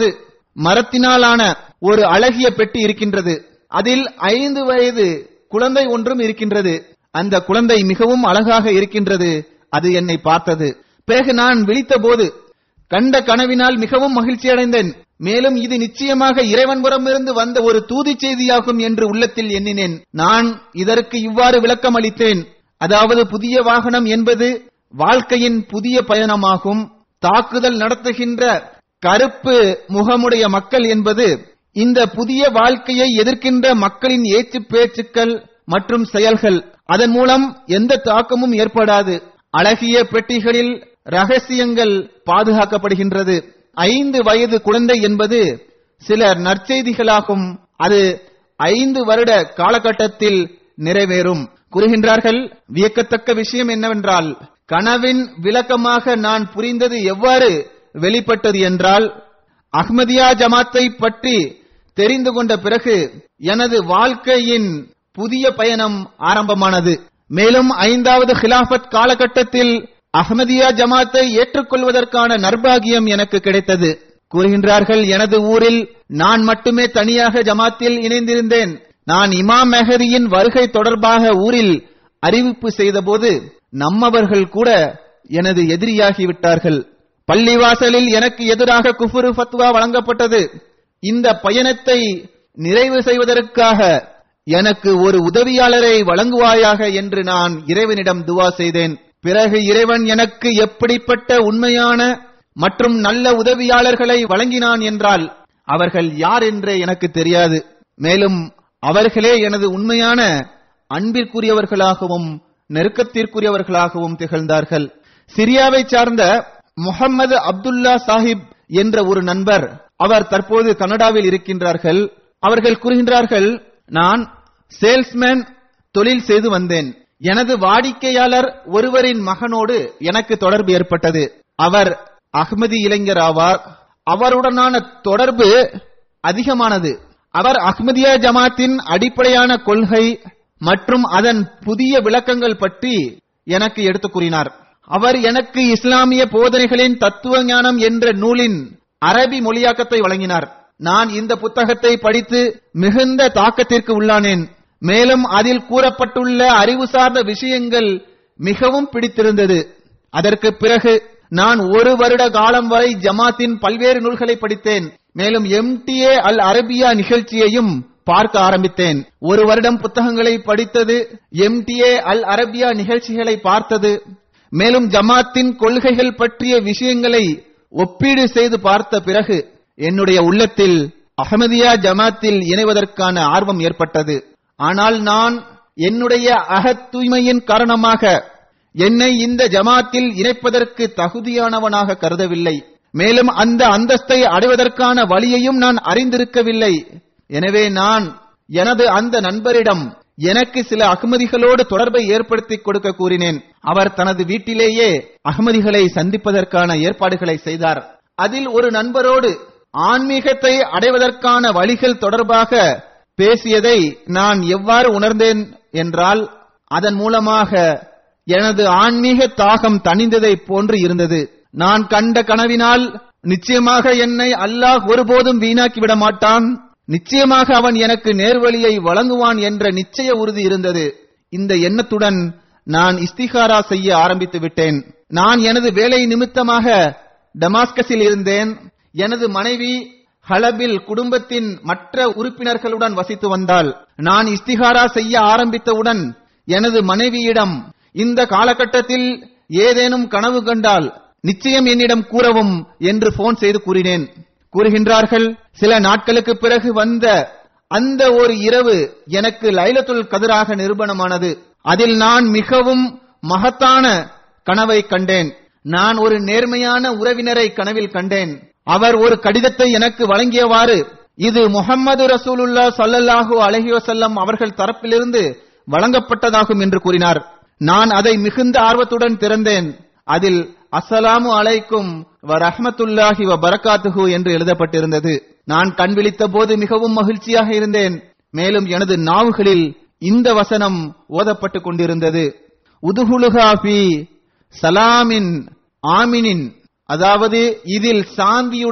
மரத்தினாலான ஒரு அழகிய பெட்டி இருக்கின்றது அதில் ஐந்து வயது குழந்தை ஒன்றும் இருக்கின்றது அந்த குழந்தை மிகவும் அழகாக இருக்கின்றது அது என்னை பார்த்தது பிறகு நான் விழித்தபோது கண்ட கனவினால் மிகவும் மகிழ்ச்சி அடைந்தேன் மேலும் இது நிச்சயமாக இறைவன்புறமிருந்து வந்த ஒரு தூதி செய்தியாகும் என்று உள்ளத்தில் எண்ணினேன் நான் இதற்கு இவ்வாறு விளக்கம் அளித்தேன் அதாவது புதிய வாகனம் என்பது வாழ்க்கையின் புதிய பயணமாகும் தாக்குதல் நடத்துகின்ற கருப்பு முகமுடைய மக்கள் என்பது இந்த புதிய வாழ்க்கையை எதிர்க்கின்ற மக்களின் ஏச்சு பேச்சுக்கள் மற்றும் செயல்கள் அதன் மூலம் எந்த தாக்கமும் ஏற்படாது அழகிய பெட்டிகளில் ரகசியங்கள் பாதுகாக்கப்படுகின்றது ஐந்து வயது குழந்தை என்பது சில நற்செய்திகளாகும் அது ஐந்து வருட காலகட்டத்தில் நிறைவேறும் கூறுகின்றார்கள் வியக்கத்தக்க விஷயம் என்னவென்றால் கனவின் விளக்கமாக நான் புரிந்தது எவ்வாறு வெளிப்பட்டது என்றால் அஹ்மதியா ஜமாத்தை பற்றி தெரிந்து கொண்ட பிறகு எனது வாழ்க்கையின் புதிய பயணம் ஆரம்பமானது மேலும் ஐந்தாவது ஹிலாபத் காலகட்டத்தில் அஹ்மதியா ஜமாத்தை ஏற்றுக்கொள்வதற்கான நர்பாகியம் எனக்கு கிடைத்தது கூறுகின்றார்கள் எனது ஊரில் நான் மட்டுமே தனியாக ஜமாத்தில் இணைந்திருந்தேன் நான் இமாம் மெஹரியின் வருகை தொடர்பாக ஊரில் அறிவிப்பு செய்தபோது நம்மவர்கள் கூட எனது எதிரியாகி விட்டார்கள் பள்ளிவாசலில் எனக்கு எதிராக குஃபுரு ஃபத்வா வழங்கப்பட்டது இந்த பயணத்தை நிறைவு செய்வதற்காக எனக்கு ஒரு உதவியாளரை வழங்குவாயாக என்று நான் இறைவனிடம் துவா செய்தேன் பிறகு இறைவன் எனக்கு எப்படிப்பட்ட உண்மையான மற்றும் நல்ல உதவியாளர்களை வழங்கினான் என்றால் அவர்கள் யார் என்றே எனக்கு தெரியாது மேலும் அவர்களே எனது உண்மையான அன்பிற்குரியவர்களாகவும் நெருக்கத்திற்குரியவர்களாகவும் திகழ்ந்தார்கள் சிரியாவை சார்ந்த முகமது அப்துல்லா சாஹிப் என்ற ஒரு நண்பர் அவர் தற்போது கனடாவில் இருக்கின்றார்கள் அவர்கள் கூறுகின்றார்கள் நான் சேல்ஸ்மேன் தொழில் செய்து வந்தேன் எனது வாடிக்கையாளர் ஒருவரின் மகனோடு எனக்கு தொடர்பு ஏற்பட்டது அவர் அகமதி இளைஞர் ஆவார் அவருடனான தொடர்பு அதிகமானது அவர் அஹ்மதியா ஜமாத்தின் அடிப்படையான கொள்கை மற்றும் அதன் புதிய விளக்கங்கள் பற்றி எனக்கு எடுத்துக் கூறினார் அவர் எனக்கு இஸ்லாமிய போதனைகளின் தத்துவ ஞானம் என்ற நூலின் அரபி மொழியாக்கத்தை வழங்கினார் நான் இந்த புத்தகத்தை படித்து மிகுந்த தாக்கத்திற்கு உள்ளானேன் மேலும் அதில் கூறப்பட்டுள்ள அறிவு சார்ந்த விஷயங்கள் மிகவும் பிடித்திருந்தது அதற்கு பிறகு நான் ஒரு வருட காலம் வரை ஜமாத்தின் பல்வேறு நூல்களை படித்தேன் மேலும் எம்டிஏ அல் அரபியா நிகழ்ச்சியையும் பார்க்க ஆரம்பித்தேன் ஒரு வருடம் புத்தகங்களை படித்தது எம்டிஏ அல் அரபியா நிகழ்ச்சிகளை பார்த்தது மேலும் ஜமாத்தின் கொள்கைகள் பற்றிய விஷயங்களை ஒப்பீடு செய்து பார்த்த பிறகு என்னுடைய உள்ளத்தில் அகமதியா ஜமாத்தில் இணைவதற்கான ஆர்வம் ஏற்பட்டது ஆனால் நான் என்னுடைய அகத் தூய்மையின் காரணமாக என்னை இந்த ஜமாத்தில் இணைப்பதற்கு தகுதியானவனாக கருதவில்லை மேலும் அந்த அந்தஸ்தை அடைவதற்கான வழியையும் நான் அறிந்திருக்கவில்லை எனவே நான் எனது அந்த நண்பரிடம் எனக்கு சில அகமதிகளோடு தொடர்பை ஏற்படுத்தி கொடுக்க கூறினேன் அவர் தனது வீட்டிலேயே அகமதிகளை சந்திப்பதற்கான ஏற்பாடுகளை செய்தார் அதில் ஒரு நண்பரோடு ஆன்மீகத்தை அடைவதற்கான வழிகள் தொடர்பாக பேசியதை நான் எவ்வாறு உணர்ந்தேன் என்றால் அதன் மூலமாக எனது ஆன்மீக தாகம் தணிந்ததை போன்று இருந்தது நான் கண்ட கனவினால் நிச்சயமாக என்னை அல்லாஹ் ஒருபோதும் வீணாக்கி விட மாட்டான் நிச்சயமாக அவன் எனக்கு நேர்வழியை வழங்குவான் என்ற நிச்சய உறுதி இருந்தது இந்த எண்ணத்துடன் நான் இஸ்திகாரா செய்ய ஆரம்பித்து விட்டேன் நான் எனது வேலை நிமித்தமாக டமாஸ்கஸில் இருந்தேன் எனது மனைவி ஹலபில் குடும்பத்தின் மற்ற உறுப்பினர்களுடன் வசித்து வந்தால் நான் இஸ்திகாரா செய்ய ஆரம்பித்தவுடன் எனது மனைவியிடம் இந்த காலகட்டத்தில் ஏதேனும் கனவு கண்டால் நிச்சயம் என்னிடம் கூறவும் என்று போன் செய்து கூறினேன் கூறுகின்றார்கள் சில நாட்களுக்கு பிறகு வந்த அந்த ஒரு இரவு எனக்கு லைலத்துல் கதிராக நிரூபணமானது அதில் நான் மிகவும் மகத்தான கனவை கண்டேன் நான் ஒரு நேர்மையான உறவினரை கனவில் கண்டேன் அவர் ஒரு கடிதத்தை எனக்கு வழங்கியவாறு இது முகம்மது ரசூலுல்லா ஸல்லல்லாஹு அலைஹி வஸல்லம் அவர்கள் தரப்பிலிருந்து வழங்கப்பட்டதாகும் என்று கூறினார் நான் அதை மிகுந்த ஆர்வத்துடன் திறந்தேன் அதில் அஸ்ஸலாமு அலைக்கும் வ ரஹ்மத்துல்லாஹி வ பரக்காத்துஹு என்று எழுதப்பட்டிருந்தது நான் கண் விழித்த போது மிகவும் மகிழ்ச்சியாக இருந்தேன் மேலும் எனது நாவுகளில் இந்த வசனம் ஓதப்பட்டுக் கொண்டிருந்தது உதுகுலுகா ஃபி சலாமின் ஆமினின் அதாவது இதில் சாந்தியுடன்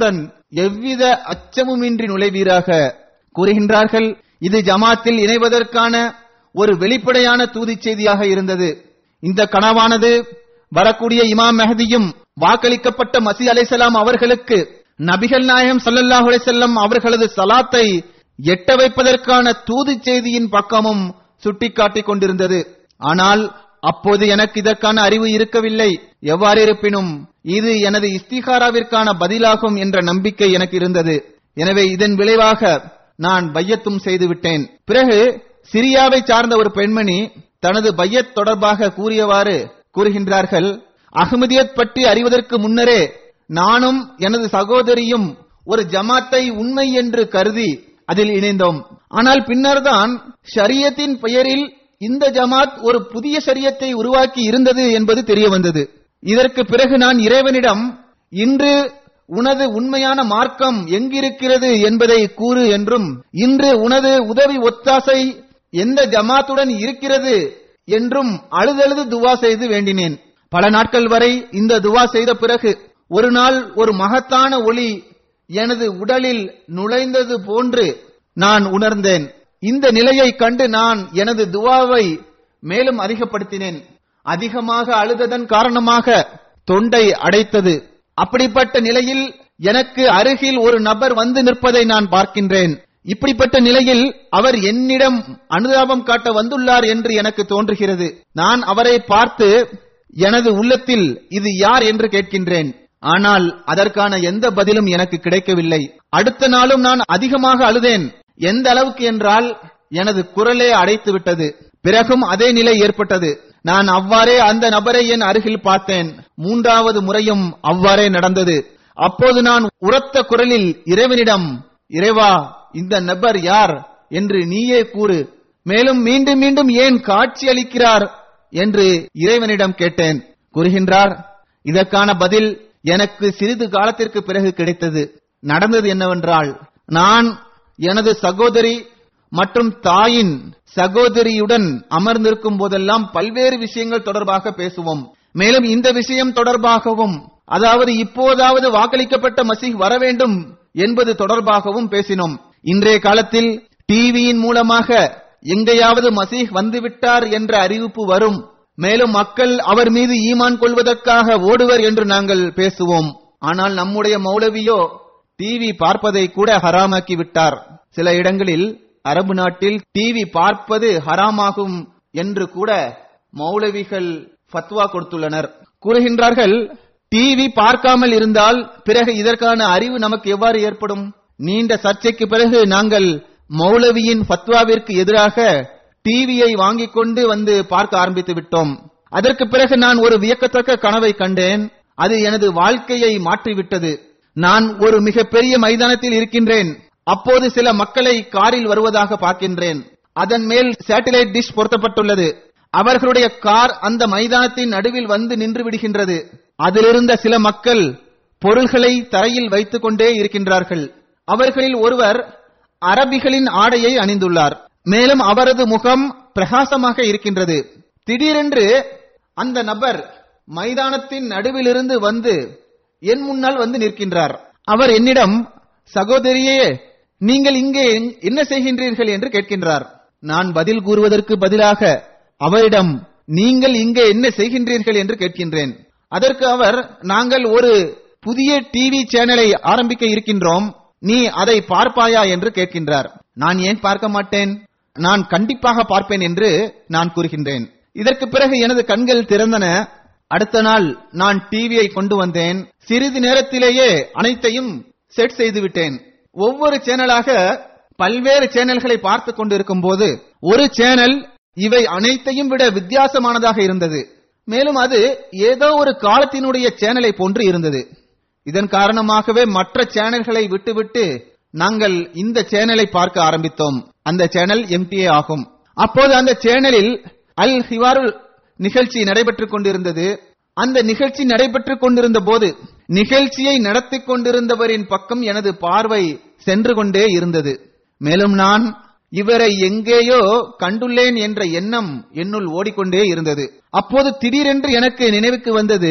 எவ்வித அச்சமுமின்றி நுழைவீராக கூறுகின்றார்கள் இது ஜமாத்தில் இணைவதற்கான ஒரு வெளிப்படையான தூதிச் செய்தியாக இருந்தது இந்த கனவானது வரக்கூடிய இமாம் மெஹதியும் வாக்களிக்கப்பட்ட மசி அலைசலாம் அவர்களுக்கு நபிகள் நாயகம் ஸல்லல்லாஹு அலைஹி வஸல்லம் அவர்களது சலாத்தை எட்ட வைப்பதற்கான தூதுச் செய்தியின் பக்கமும் சுட்டிக்காட்டிக் கொண்டிருந்தது ஆனால் அப்போது எனக்கு இதற்கான அறிவு இருக்கவில்லை எவ்வாறு இருப்பினும் இது எனது இஸ்திகாராவிற்கான பதிலாகும் என்ற நம்பிக்கை எனக்கு இருந்தது எனவே இதன் விளைவாக நான் பையத்தும் செய்து விட்டேன் பிறகு சிரியாவை சார்ந்த ஒரு பெண்மணி தனது பையத் தொடர்பாக கூறியவாறு கூறுகின்றார்கள் அகமதியத் பற்றி அறிவதற்கு முன்னரே நானும் எனது சகோதரியும் ஒரு ஜமாத்தை உண்மை என்று கருதி அதில் இணைந்தோம் ஆனால் பின்னர்தான் ஷரியத்தின் பெயரில் இந்த ஜமாத் ஒரு புதிய ஷரியத்தை உருவாக்கி இருந்தது என்பது தெரிய வந்தது இதற்கு பிறகு நான் இறைவனிடம் இன்று உனது உண்மையான மார்க்கம் எங்கிருக்கிறது என்பதை கூறு என்றும் இன்று உனது உதவி ஒத்தாசை எந்த ஜமாத்துடன் இருக்கிறது என்றும் அழுதழுது துவா செய்து வேண்டினேன் பல நாட்கள் வரை இந்த துவா செய்த பிறகு ஒரு நாள் ஒரு மகத்தான ஒளி எனது உடலில் நுழைந்தது போன்று நான் உணர்ந்தேன் இந்த நிலையை கண்டு நான் எனது துவாவை மேலும் அதிகப்படுத்தினேன் அதிகமாக அழுததன் காரணமாக தொண்டை அடைத்தது அப்படிப்பட்ட நிலையில் எனக்கு அருகில் ஒரு நபர் வந்து நிற்பதை நான் பார்க்கின்றேன் இப்படிப்பட்ட நிலையில் அவர் என்னிடம் அனுதாபம் காட்ட வந்துள்ளார் என்று எனக்கு தோன்றுகிறது நான் அவரை பார்த்து எனது உள்ளத்தில் இது யார் என்று கேட்கின்றேன் ஆனால் அதற்கான எந்த பதிலும் எனக்கு கிடைக்கவில்லை அடுத்த நாளும் நான் அதிகமாக அழுதேன் எந்த அளவுக்கு என்றால் எனது குரலே அடைத்து விட்டது பிறகும் அதே நிலை ஏற்பட்டது நான் அவ்வாறே அந்த நபரை என் அருகில் பார்த்தேன் மூன்றாவது முறையும் அவ்வாறே நடந்தது அப்போது நான் உரத்த குரலில் இறைவனிடம் இறைவா இந்த நபர் யார் என்று நீயே கூறு மேலும் மீண்டும் மீண்டும் ஏன் காட்சி அளிக்கிறார் என்று இறைவனிடம் கேட்டேன் கூறுகின்றார் இதற்கான பதில் எனக்கு சிறிது காலத்திற்கு பிறகு கிடைத்தது நடந்தது என்னவென்றால் நான் எனது சகோதரி மற்றும் தாயின் சகோதரியுடன் அமர்ந்திருக்கும் போதெல்லாம் பல்வேறு விஷயங்கள் தொடர்பாக பேசுவோம் மேலும் இந்த விஷயம் தொடர்பாகவும் அதாவது இப்போதாவது வாக்களிக்கப்பட்ட மசீஹ் வர வேண்டும் என்பது தொடர்பாகவும் பேசினோம் இன்றைய காலத்தில் டிவியின் மூலமாக எங்கேயாவது மசீஹ் வந்துவிட்டார் என்ற அறிவிப்பு வரும் மேலும் மக்கள் அவர் மீது ஈமான் கொள்வதற்காக ஓடுவர் என்று நாங்கள் பேசுவோம் ஆனால் நம்முடைய மௌலவியோ டிவி பார்ப்பதை கூட ஹராமாக்கி விட்டார் சில இடங்களில் அரபு நாட்டில் டிவி பார்ப்பது ஹராமாகும் என்று கூட மௌலவிகள் ஃபத்வா கொடுத்துள்ளனர் கூறுகின்றார்கள் டிவி பார்க்காமல் இருந்தால் பிறகு இதற்கான அறிவு நமக்கு எவ்வாறு ஏற்படும் நீண்ட சர்ச்சைக்கு பிறகு நாங்கள் மௌலவியின் ஃபத்வாவிற்கு எதிராக டிவியை வாங்கிக் கொண்டு வந்து பார்க்க ஆரம்பித்து விட்டோம் அதற்கு பிறகு நான் ஒரு வியக்கத்தக்க கனவை கண்டேன் அது எனது வாழ்க்கையை மாற்றிவிட்டது நான் ஒரு மிகப்பெரிய மைதானத்தில் இருக்கின்றேன் அப்போது சில மக்களை காரில் வருவதாக பார்க்கின்றேன் அதன் மேல் சேட்டலைட் டிஷ் பொருத்தப்பட்டுள்ளது அவர்களுடைய கார் அந்த மைதானத்தின் நடுவில் வந்து நின்று விடுகின்றது அதிலிருந்த சில மக்கள் பொருள்களை தரையில் வைத்துக் கொண்டே இருக்கின்றார்கள் அவர்களில் ஒருவர் அரபிகளின் ஆடையை அணிந்துள்ளார் மேலும் அவரது முகம் பிரகாசமாக இருக்கின்றது திடீரென்று அந்த நபர் மைதானத்தின் நடுவிலிருந்து வந்து என் முன்னால் வந்து நிற்கின்றார் அவர் என்னிடம் சகோதரியே நீங்கள் இங்கே என்ன செய்கின்றீர்கள் என்று கேட்கின்றார் நான் பதில் கூறுவதற்கு பதிலாக அவரிடம் நீங்கள் இங்கே என்ன செய்கின்றீர்கள் என்று கேட்கின்றேன் அதற்கு அவர் நாங்கள் ஒரு புதிய டிவி சேனலை ஆரம்பிக்க இருக்கின்றோம் நீ அதை பார்ப்பாயா என்று கேட்கின்றார் நான் ஏன் பார்க்க மாட்டேன் நான் கண்டிப்பாக பார்ப்பேன் என்று நான் கூறுகின்றேன் இதற்கு பிறகு எனது கண்கள் திறந்தன அடுத்த நாள் நான் டிவியை கொண்டு வந்தேன் சிறிது நேரத்திலேயே அனைத்தையும் செட் செய்து விட்டேன் ஒவ்வொரு சேனலாக பல்வேறு சேனல்களை பார்த்து கொண்டிருக்கும் போது ஒரு சேனல் இவை அனைத்தையும் விட வித்தியாசமானதாக இருந்தது மேலும் அது ஏதோ ஒரு காலத்தினுடைய சேனலை போன்று இருந்தது இதன் காரணமாகவே மற்ற சேனல்களை விட்டுவிட்டு நாங்கள் இந்த சேனலை பார்க்க ஆரம்பித்தோம் அந்த சேனல் எம்டிஏ ஆகும் அப்போது அந்த சேனலில் அல் ஹிவாருல் நிகழ்ச்சி நடைபெற்றுக் கொண்டிருந்தது அந்த நிகழ்ச்சி நடைபெற்றுக் கொண்டிருந்த போது நிகழ்ச்சியை நடத்திக் கொண்டிருந்தவரின் பக்கம் எனது பார்வை சென்று கொண்டே இருந்தது மேலும் நான் இவரை எங்கேயோ கண்டுள்ளேன் என்ற எண்ணம் என்னுள் ஓடிக்கொண்டே இருந்தது அப்போது திடீரென்று எனக்கு நினைவுக்கு வந்தது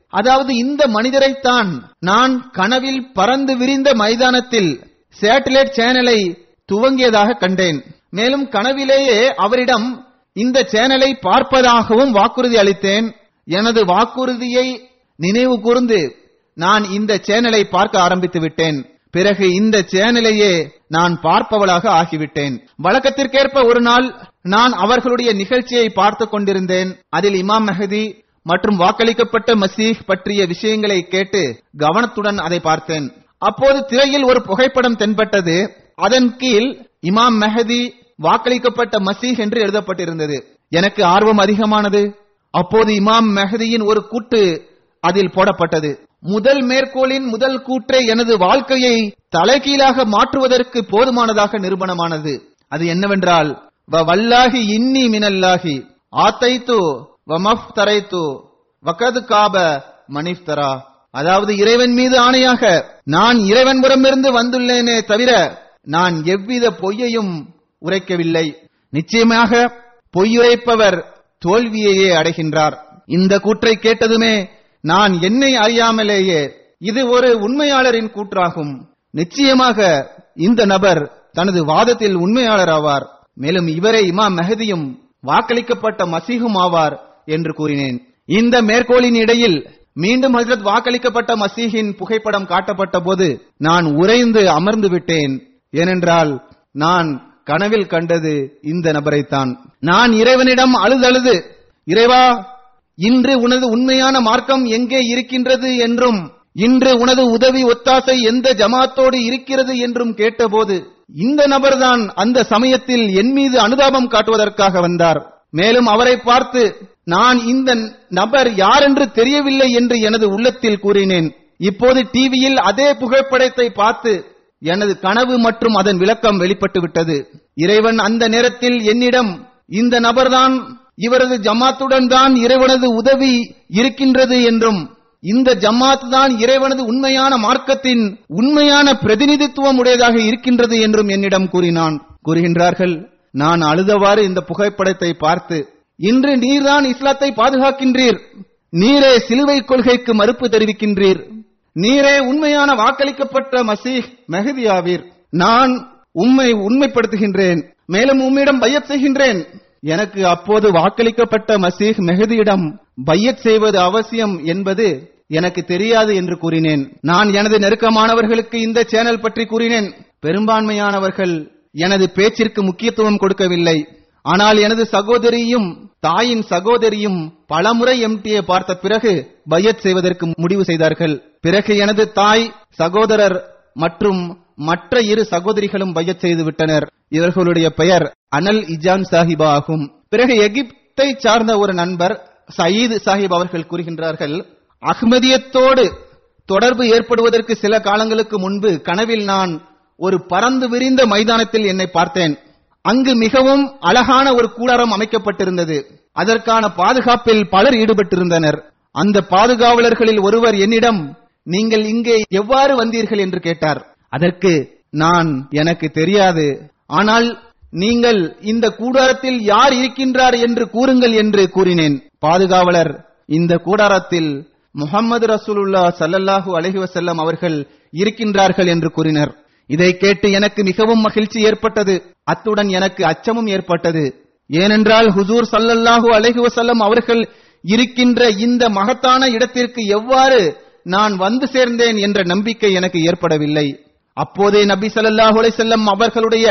அதாவது இந்த மனிதரைத்தான் நான் கனவில் பறந்து விரிந்த மைதானத்தில் சேட்டலைட் சேனலை துவங்கியதாக கண்டேன் மேலும் கனவிலேயே அவரிடம் இந்த சேனலை பார்ப்பதாகவும் வாக்குறுதி அளித்தேன் எனது வாக்குறுதியை நினைவு கூர்ந்து நான் இந்த சேனலை பார்க்க ஆரம்பித்து விட்டேன் பிறகு இந்த சேனலையே நான் பார்ப்பவளாக ஆகிவிட்டேன் வழக்கத்திற்கேற்ப ஒரு நாள் நான் அவர்களுடைய நிகழ்ச்சியை பார்த்து கொண்டிருந்தேன் அதில் இமாம் மெஹதி மற்றும் வாக்களிக்கப்பட்ட மசீஹ் பற்றிய விஷயங்களை கேட்டு கவனத்துடன் அதை பார்த்தேன் அப்போது திரையில் ஒரு புகைப்படம் தென்பட்டது அதன் கீழ் இமாம் மெஹதி வாக்களிக்கப்பட்ட மசீஹ் என்று எழுதப்பட்டிருந்தது எனக்கு ஆர்வம் அதிகமானது அப்போது இமாம் மெஹதியின் ஒரு கூட்டு அதில் போடப்பட்டது முதல் மேற்கோளின் முதல் கூற்றே எனது வாழ்க்கையை தலைகீழாக மாற்றுவதற்கு போதுமானதாக நிரூபணமானது அது என்னவென்றால் வ வல்லாஹி இன்னி மினல்லாஹி ஆத்தைத்து வ மஃப் தரைத்து வகது காப மனிஃப்தரா அதாவது இறைவன் மீது ஆணையாக நான் இறைவன் புறமிருந்து வந்துள்ளேனே தவிர நான் எவ்வித பொய்யையும் உரைக்கவில்லை நிச்சயமாக பொய்யுரைப்பவர் தோல்வியையே அடைகின்றார் இந்த கூற்றை கேட்டதுமே நான் என்னை அறியாமலேயே இது ஒரு உண்மையாளரின் கூற்றாகும் நிச்சயமாக இந்த நபர் தனது வாதத்தில் உண்மையாளர் ஆவார் மேலும் இவரே இமாம் மெஹதியும் வாக்களிக்கப்பட்ட மசீகும் ஆவார் என்று கூறினேன் இந்த மேற்கோளின் இடையில் மீண்டும் ஹஜரத் வாக்களிக்கப்பட்ட மசீஹின் புகைப்படம் காட்டப்பட்ட போது நான் உறைந்து அமர்ந்து விட்டேன் ஏனென்றால் நான் கனவில் கண்டது இந்த நபரைத்தான் நான் இறைவனிடம் அழுதழுது இறைவா இன்று உனது உண்மையான மார்க்கம் எங்கே இருக்கின்றது என்றும் இன்று உனது உதவி ஒத்தாசை எந்த ஜமாத்தோடு இருக்கிறது என்றும் கேட்டபோது இந்த நபர்தான் அந்த சமயத்தில் என் மீது அனுதாபம் காட்டுவதற்காக வந்தார் மேலும் அவரை பார்த்து நான் இந்த நபர் யார் என்று தெரியவில்லை என்று எனது உள்ளத்தில் கூறினேன் இப்போது டிவியில் அதே புகைப்படத்தை பார்த்து எனது கனவு மற்றும் அதன் விளக்கம் வெளிப்பட்டு விட்டது இறைவன் அந்த நேரத்தில் என்னிடம் இந்த நபர்தான் இவரது ஜமாத்துடன் தான் இறைவனது உதவி இருக்கின்றது என்றும் இந்த ஜமாத் தான் இறைவனது உண்மையான மார்க்கத்தின் உண்மையான பிரதிநிதித்துவம் உடையதாக இருக்கின்றது என்றும் என்னிடம் கூறினான் கூறுகின்றார்கள் நான் அழுதவாறு இந்த புகைப்படத்தை பார்த்து இன்று நீர்தான் இஸ்லாத்தை பாதுகாக்கின்றீர் நீரே சிலுவை கொள்கைக்கு மறுப்பு தெரிவிக்கின்றீர் நீரே உண்மையான வாக்களிக்கப்பட்ட மசீஹ் மெஹதியாவீர் நான் உம்மை உண்மைப்படுத்துகின்றேன் மேலும் உம்மிடம் பையத் செய்கின்றேன் எனக்கு அப்போது வாக்களிக்கப்பட்ட மசீஹ் மெஹதியிடம் பையத் செய்வது அவசியம் என்பது எனக்கு தெரியாது என்று கூறினேன் நான் எனது நெருக்கமானவர்களுக்கு இந்த சேனல் பற்றி கூறினேன் பெரும்பான்மையானவர்கள் எனது பேச்சிற்கு முக்கியத்துவம் கொடுக்கவில்லை ஆனால் எனது சகோதரியும் தாயின் சகோதரியும் பலமுறை எம்டியை பார்த்த பிறகு பையத் செய்வதற்கு முடிவு செய்தார்கள் பிறகு எனது தாய் சகோதரர் மற்றும் மற்ற இரு சகோதரிகளும் பையத் செய்து விட்டனர் இவர்களுடைய பெயர் அனல் இஜான் சாஹிபா ஆகும் பிறகு எகிப்தை சார்ந்த ஒரு நண்பர் சயீத் சாஹிப் அவர்கள் கூறுகின்றார்கள் அஹ்மதியத்தோடு தொடர்பு ஏற்படுவதற்கு சில காலங்களுக்கு முன்பு கனவில் நான் ஒரு பறந்து விரிந்த மைதானத்தில் என்னை பார்த்தேன் அங்கு மிகவும் அழகான ஒரு கூடாரம் அமைக்கப்பட்டிருந்தது அதற்கான பாதுகாப்பில் பலர் ஈடுபட்டிருந்தனர் அந்த பாதுகாவலர்களில் ஒருவர் என்னிடம் நீங்கள் இங்கே எவ்வாறு வந்தீர்கள் என்று கேட்டார் அதற்கு நான் எனக்கு தெரியாது ஆனால் நீங்கள் இந்த கூடாரத்தில் யார் இருக்கின்றார் என்று கூறுங்கள் என்று கூறினேன் பாதுகாவலர் இந்த கூடாரத்தில் முகமது ரசூலுல்லா சல்லல்லாஹு அலைஹி வஸல்லம் அவர்கள் இருக்கின்றார்கள் என்று கூறினர் இதை கேட்டு எனக்கு மிகவும் மகிழ்ச்சி ஏற்பட்டது அத்துடன் எனக்கு அச்சமும் ஏற்பட்டது ஏனென்றால் ஹுசூர் சல்லல்லாஹு அலைஹி வஸல்லம் அவர்கள் இருக்கின்ற இந்த மகத்தான இடத்திற்கு எவ்வாறு நான் வந்து சேர்ந்தேன் என்ற நம்பிக்கை எனக்கு ஏற்படவில்லை அப்போதே நபி ஸல்லல்லாஹு அலைஹி வஸல்லம் அவர்களுடைய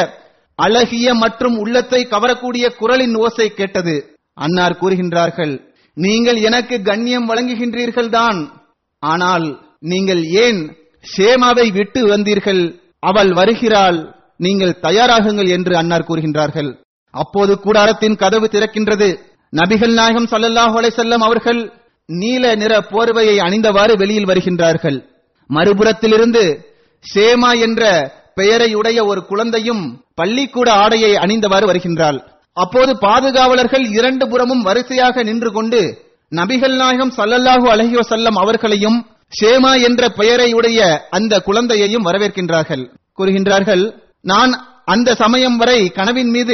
அழகிய மற்றும் உள்ளத்தை கவரக்கூடிய குரலின் ஓசை கேட்டது அன்னார் கூறுகின்றார்கள் நீங்கள் எனக்கு கண்ணியம் வழங்குகின்றீர்கள் தான் ஆனால் நீங்கள் ஏன் ஷேமாவை விட்டு வந்தீர்கள் அவள் வருகிறாள் நீங்கள் தயாராகுங்கள் என்று அன்னார் கூறுகின்றார்கள் அப்போது கூடாரத்தின் கதவு திறக்கின்றது நபிகள் நாயகம் ஸல்லல்லாஹு அலைஹி வஸல்லம் அவர்கள் நீல நிற போர்வையை அணிந்தவாறு வெளியில் வருகின்றார்கள் மறுபுறத்திலிருந்து ஷேமா என்ற பெயரை உடைய ஒரு குழந்தையும் பள்ளிக்கூட ஆடையை அணிந்தவாறு வருகின்றாள் அப்போது பாதுகாவலர்கள் இரண்டு புறமும் வரிசையாக நின்று கொண்டு நபிகள் நாயகம் ஸல்லல்லாஹு அலைஹி வஸல்லம் அவர்களையும் ஷேமா என்ற பெயரை உடைய அந்த குழந்தையையும் வரவேற்கின்றார்கள் கூறுகின்றார்கள் நான் அந்த சமயம் வரை கனவின் மீது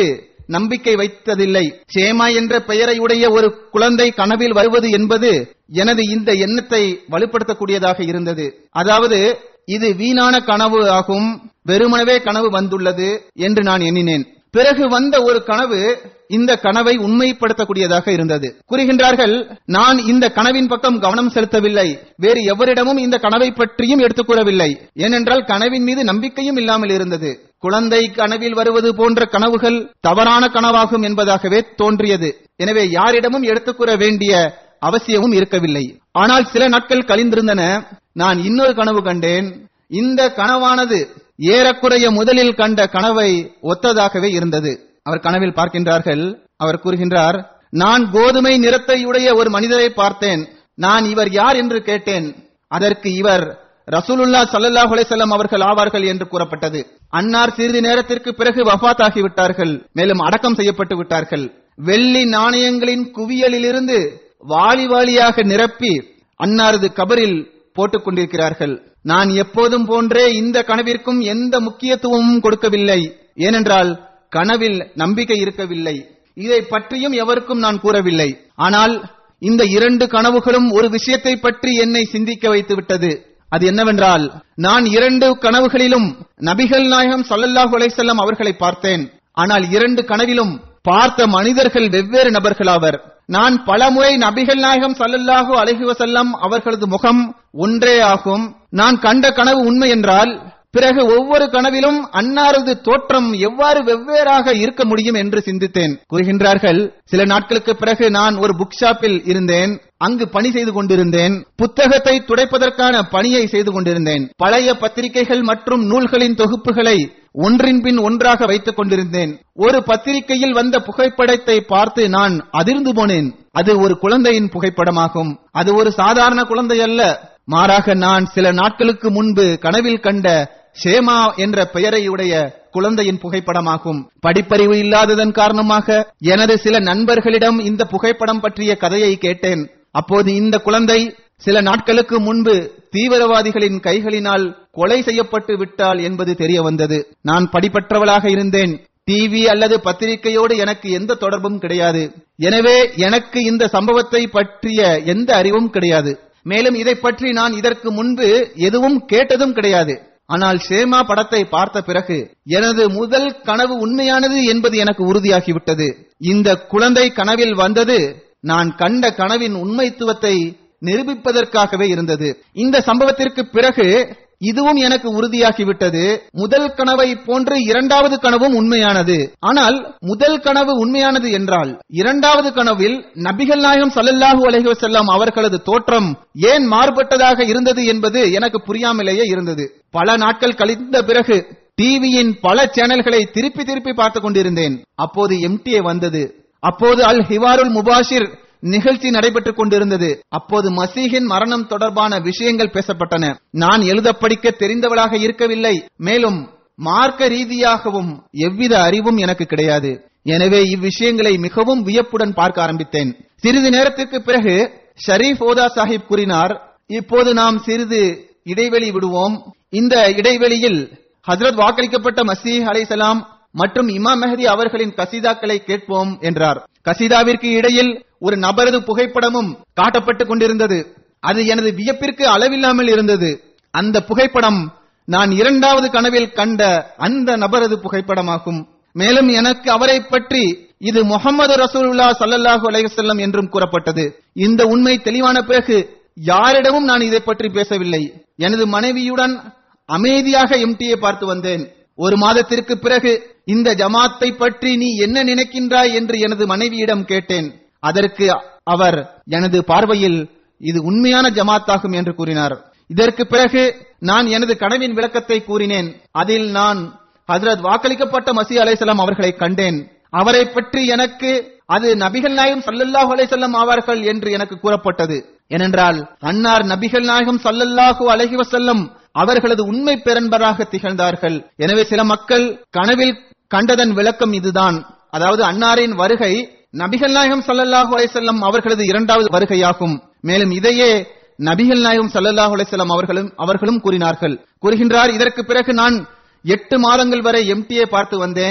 நம்பிக்கை வைத்ததில்லை சேமா என்ற பெயரையுடைய ஒரு குழந்தை கனவில் வருவது என்பது எனது இந்த எண்ணத்தை வலுப்படுத்தக்கூடியதாக இருந்தது அதாவது இது வீணான கனவு ஆகும் வெறுமனவே கனவு வந்துள்ளது என்று நான் எண்ணினேன் பிறகு வந்த ஒரு கனவு இந்த கனவை உண்மைப்படுத்தக்கூடியதாக இருந்தது கூறுகின்றார்கள் நான் இந்த கனவின் பக்கம் கவனம் செலுத்தவில்லை வேறு எவரிடமும் இந்த கனவை பற்றியும் எடுத்துக் கூறவில்லை ஏனென்றால் கனவின் மீது நம்பிக்கையும் இல்லாமல் இருந்தது குழந்தை கனவில் வருவது போன்ற கனவுகள் தவறான கனவாகும் என்பதாகவே தோன்றியது எனவே யாரிடமும் எடுத்துக் கூற வேண்டிய அவசியமும் இருக்கவில்லை ஆனால் சில நாட்கள் கழிந்திருந்தன நான் இன்னொரு கனவு கண்டேன் இந்த கனவானது ஏறக்குறைய முதலில் கண்ட கனவை ஒத்ததாகவே இருந்தது அவர் கனவில் பார்க்கின்றார்கள் அவர் கூறுகின்றார் நான் கோதுமை நிறத்தையுடைய ஒரு மனிதரை பார்த்தேன் நான் இவர் யார் என்று கேட்டேன் அதற்கு இவர் ரசூலுல்லா ஸல்லல்லாஹு அலைஹி வஸல்லம் அவர்கள் ஆவார்கள் என்று கூறப்பட்டது அன்னார் சிறிது நேரத்திற்கு பிறகு வஃபாத் ஆகிவிட்டார்கள் மேலும் அடக்கம் செய்யப்பட்டு விட்டார்கள் வெள்ளி நாணயங்களின் குவியலிலிருந்து வாளி வாளியாக நிரப்பி அன்னாரது கபரில் போட்டுக் கொண்டிருக்கிறார்கள் நான் எப்போதும் போன்றே இந்த கனவிற்கும் எந்த முக்கியத்துவமும் கொடுக்கவில்லை ஏனென்றால் கனவில் நம்பிக்கை இருக்கவில்லை இதை பற்றியும் எவருக்கும் நான் கூறவில்லை ஆனால் இந்த இரண்டு கனவுகளும் ஒரு விஷயத்தை பற்றி என்னை சிந்திக்க வைத்து விட்டது அது என்னவென்றால் நான் இரண்டு கனவுகளிலும் நபிகள் நாயகம் ஸல்லல்லாஹு அலைஹி வஸல்லம் அவர்களை பார்த்தேன் ஆனால் இரண்டு கனவிலும் பார்த்த மனிதர்கள் வெவ்வேறு நபர்களாவர் நான் பலமுறை நபிகள் நாயகம் ஸல்லல்லாஹு அலைஹி வஸல்லம் அவர்களது முகம் ஒன்றே ஆகும் நான் கண்ட கனவு உண்மை என்றால் பிறகு ஒவ்வொரு கனவிலும் அன்னாரது தோற்றம் எவ்வாறு வெவ்வேறாக இருக்க முடியும் என்று சிந்தித்தேன் கூறுகின்றார்கள் சில நாட்களுக்கு பிறகு நான் ஒரு புக் ஷாப்பில் இருந்தேன் அங்கு பணி செய்து கொண்டிருந்தேன் புத்தகத்தை துடைப்பதற்கான பணியை செய்து கொண்டிருந்தேன் பழைய பத்திரிகைகள் மற்றும் நூல்களின் தொகுப்புகளை ஒன்றின் பின் ஒன்றாக வைத்துக் கொண்டிருந்தேன் ஒரு பத்திரிகையில் வந்த புகைப்படத்தை பார்த்து நான் அதிர்ந்து போனேன் அது ஒரு குழந்தையின் புகைப்படமாகும் அது ஒரு சாதாரண குழந்தை அல்ல மாறாக நான் சில நாட்களுக்கு முன்பு கனவில் கண்ட ஷேமா என்ற பெயரையுடைய குழந்தையின் புகைப்படமாகும் படிப்பறிவு இல்லாததன் காரணமாக எனது சில நண்பர்களிடம் இந்த புகைப்படம் பற்றிய கதையை கேட்டேன் அப்போது இந்த குழந்தை சில நாட்களுக்கு முன்பு தீவிரவாதிகளின் கைகளினால் கொலை செய்யப்பட்டு விட்டால் என்பது தெரிய வந்தது நான் படிப்பற்றவளாக இருந்தேன் டிவி அல்லது பத்திரிகையோடு எனக்கு எந்த தொடர்பும் கிடையாது எனவே எனக்கு இந்த சம்பவத்தை பற்றிய எந்த அறிவும் கிடையாது மேலும் இதை பற்றி நான் இதற்கு முன்பு எதுவும் கேட்டதும் கிடையாது ஆனால் ஷேமா படத்தை பார்த்த பிறகு எனது முதல் கனவு உண்மையானது என்பது எனக்கு உறுதியாகிவிட்டது இந்த குழந்தை கனவில் வந்தது நான் கண்ட கனவின் உண்மைத்துவத்தை நிரூபிப்பதற்காகவே இருந்தது இந்த சம்பவத்திற்கு பிறகு இதுவும் எனக்கு உறுதியாகிவிட்டது முதல் கனவை போன்று இரண்டாவது கனவும் உண்மையானது ஆனால் முதல் கனவு உண்மையானது என்றால் இரண்டாவது கனவில் நபிகள் நாயகம் ஸல்லல்லாஹு அலைஹி வஸல்லம் அவர்களது தோற்றம் ஏன் மாறுபட்டதாக இருந்தது என்பது எனக்கு புரியாமலேயே இருந்தது பல நாட்கள் கழிந்த பிறகு டிவியின் பல சேனல்களை திருப்பி திருப்பி பார்த்துக் கொண்டிருந்தேன் அப்போது எம்டிஏ வந்தது அப்போது அல் ஹிவாருல் முபாஷிர் நிகழ்ச்சி நடைபெற்றுக் கொண்டிருந்தது அப்போது மசீகின் மரணம் தொடர்பான விஷயங்கள் பேசப்பட்டன நான் எழுத படிக்க தெரிந்தவளாக இருக்கவில்லை மேலும் மார்க்க ரீதியாகவும் எவ்வித அறிவும் எனக்கு கிடையாது எனவே இவ்விஷயங்களை மிகவும் வியப்புடன் பார்க்க ஆரம்பித்தேன் சிறிது நேரத்திற்கு பிறகு ஷரீப் ஓதா சாஹிப் கூறினார் இப்போது நாம் சிறிது இடைவெளி விடுவோம் இந்த இடைவெளியில் ஹஜரத் வாக்களிக்கப்பட்ட மசீஹ் அலைசலாம் மற்றும் இமாம் மெஹதி அவர்களின் கசீதாக்களை கேட்போம் என்றார் கசீதாவிற்கு இடையில் ஒரு நபரது புகைப்படமும் காட்டப்பட்டுக் கொண்டிருந்தது அது எனது வியப்பிற்கு அளவில்லாமல் இருந்தது அந்த புகைப்படம் நான் இரண்டாவது கனவில் கண்ட அந்த நபரது புகைப்படமாகும் மேலும் எனக்கு அவரை பற்றி இது முகமது ரசூலுல்லா ஸல்லல்லாஹு அலைஹி வஸல்லம் என்றும் கூறப்பட்டது இந்த உண்மை தெளிவான பிறகு யாரிடமும் நான் இதை பற்றி பேசவில்லை எனது மனைவியுடன் அமைதியாக எம்டியை பார்த்து வந்தேன் ஒரு மாதத்திற்கு பிறகு இந்த ஜமாத்தை பற்றி நீ என்ன நினைக்கின்றாய் என்று எனது மனைவியிடம் கேட்டேன் அதற்கு அவர் எனது பார்வையில் இது உண்மையான ஜமாத்தாகும் என்று கூறினார் இதற்கு பிறகு நான் எனது கனவின் விளக்கத்தை கூறினேன் அதில் நான் ஹஜரத் வாக்களிக்கப்பட்ட மசி அலைசலாம் அவர்களை கண்டேன் அவரை பற்றி எனக்கு அது நபிகள் நாயகம் சல்லல்லாஹு அலைஹிவஸல்லம் ஆவார்கள் என்று எனக்கு கூறப்பட்டது ஏனென்றால் அன்னார் நபிகள் நாயகம் சல்லல்லாஹு அலைஹி வஸல்லம் அவர்களது உண்மை பெறன்பராக திகழ்ந்தார்கள் எனவே சில மக்கள் கனவில் கண்டதன் விளக்கம் இதுதான் அதாவது அன்னாரின் வருகை நபிகள் நாயகம் சல்லல்லாஹு அலைஹிவஸல்லம் அவர்களது இரண்டாவது வருகையாகும் மேலும் இதையே நபிகள் நாயகம் சல்லல்லாஹு அலைஹிவஸல்லம் அவர்களும் அவர்களும் கூறினார்கள் கூறுகின்றார் இதற்கு பிறகு நான் எட்டு மாதங்கள் வரை எம்டியை பார்த்து வந்தேன்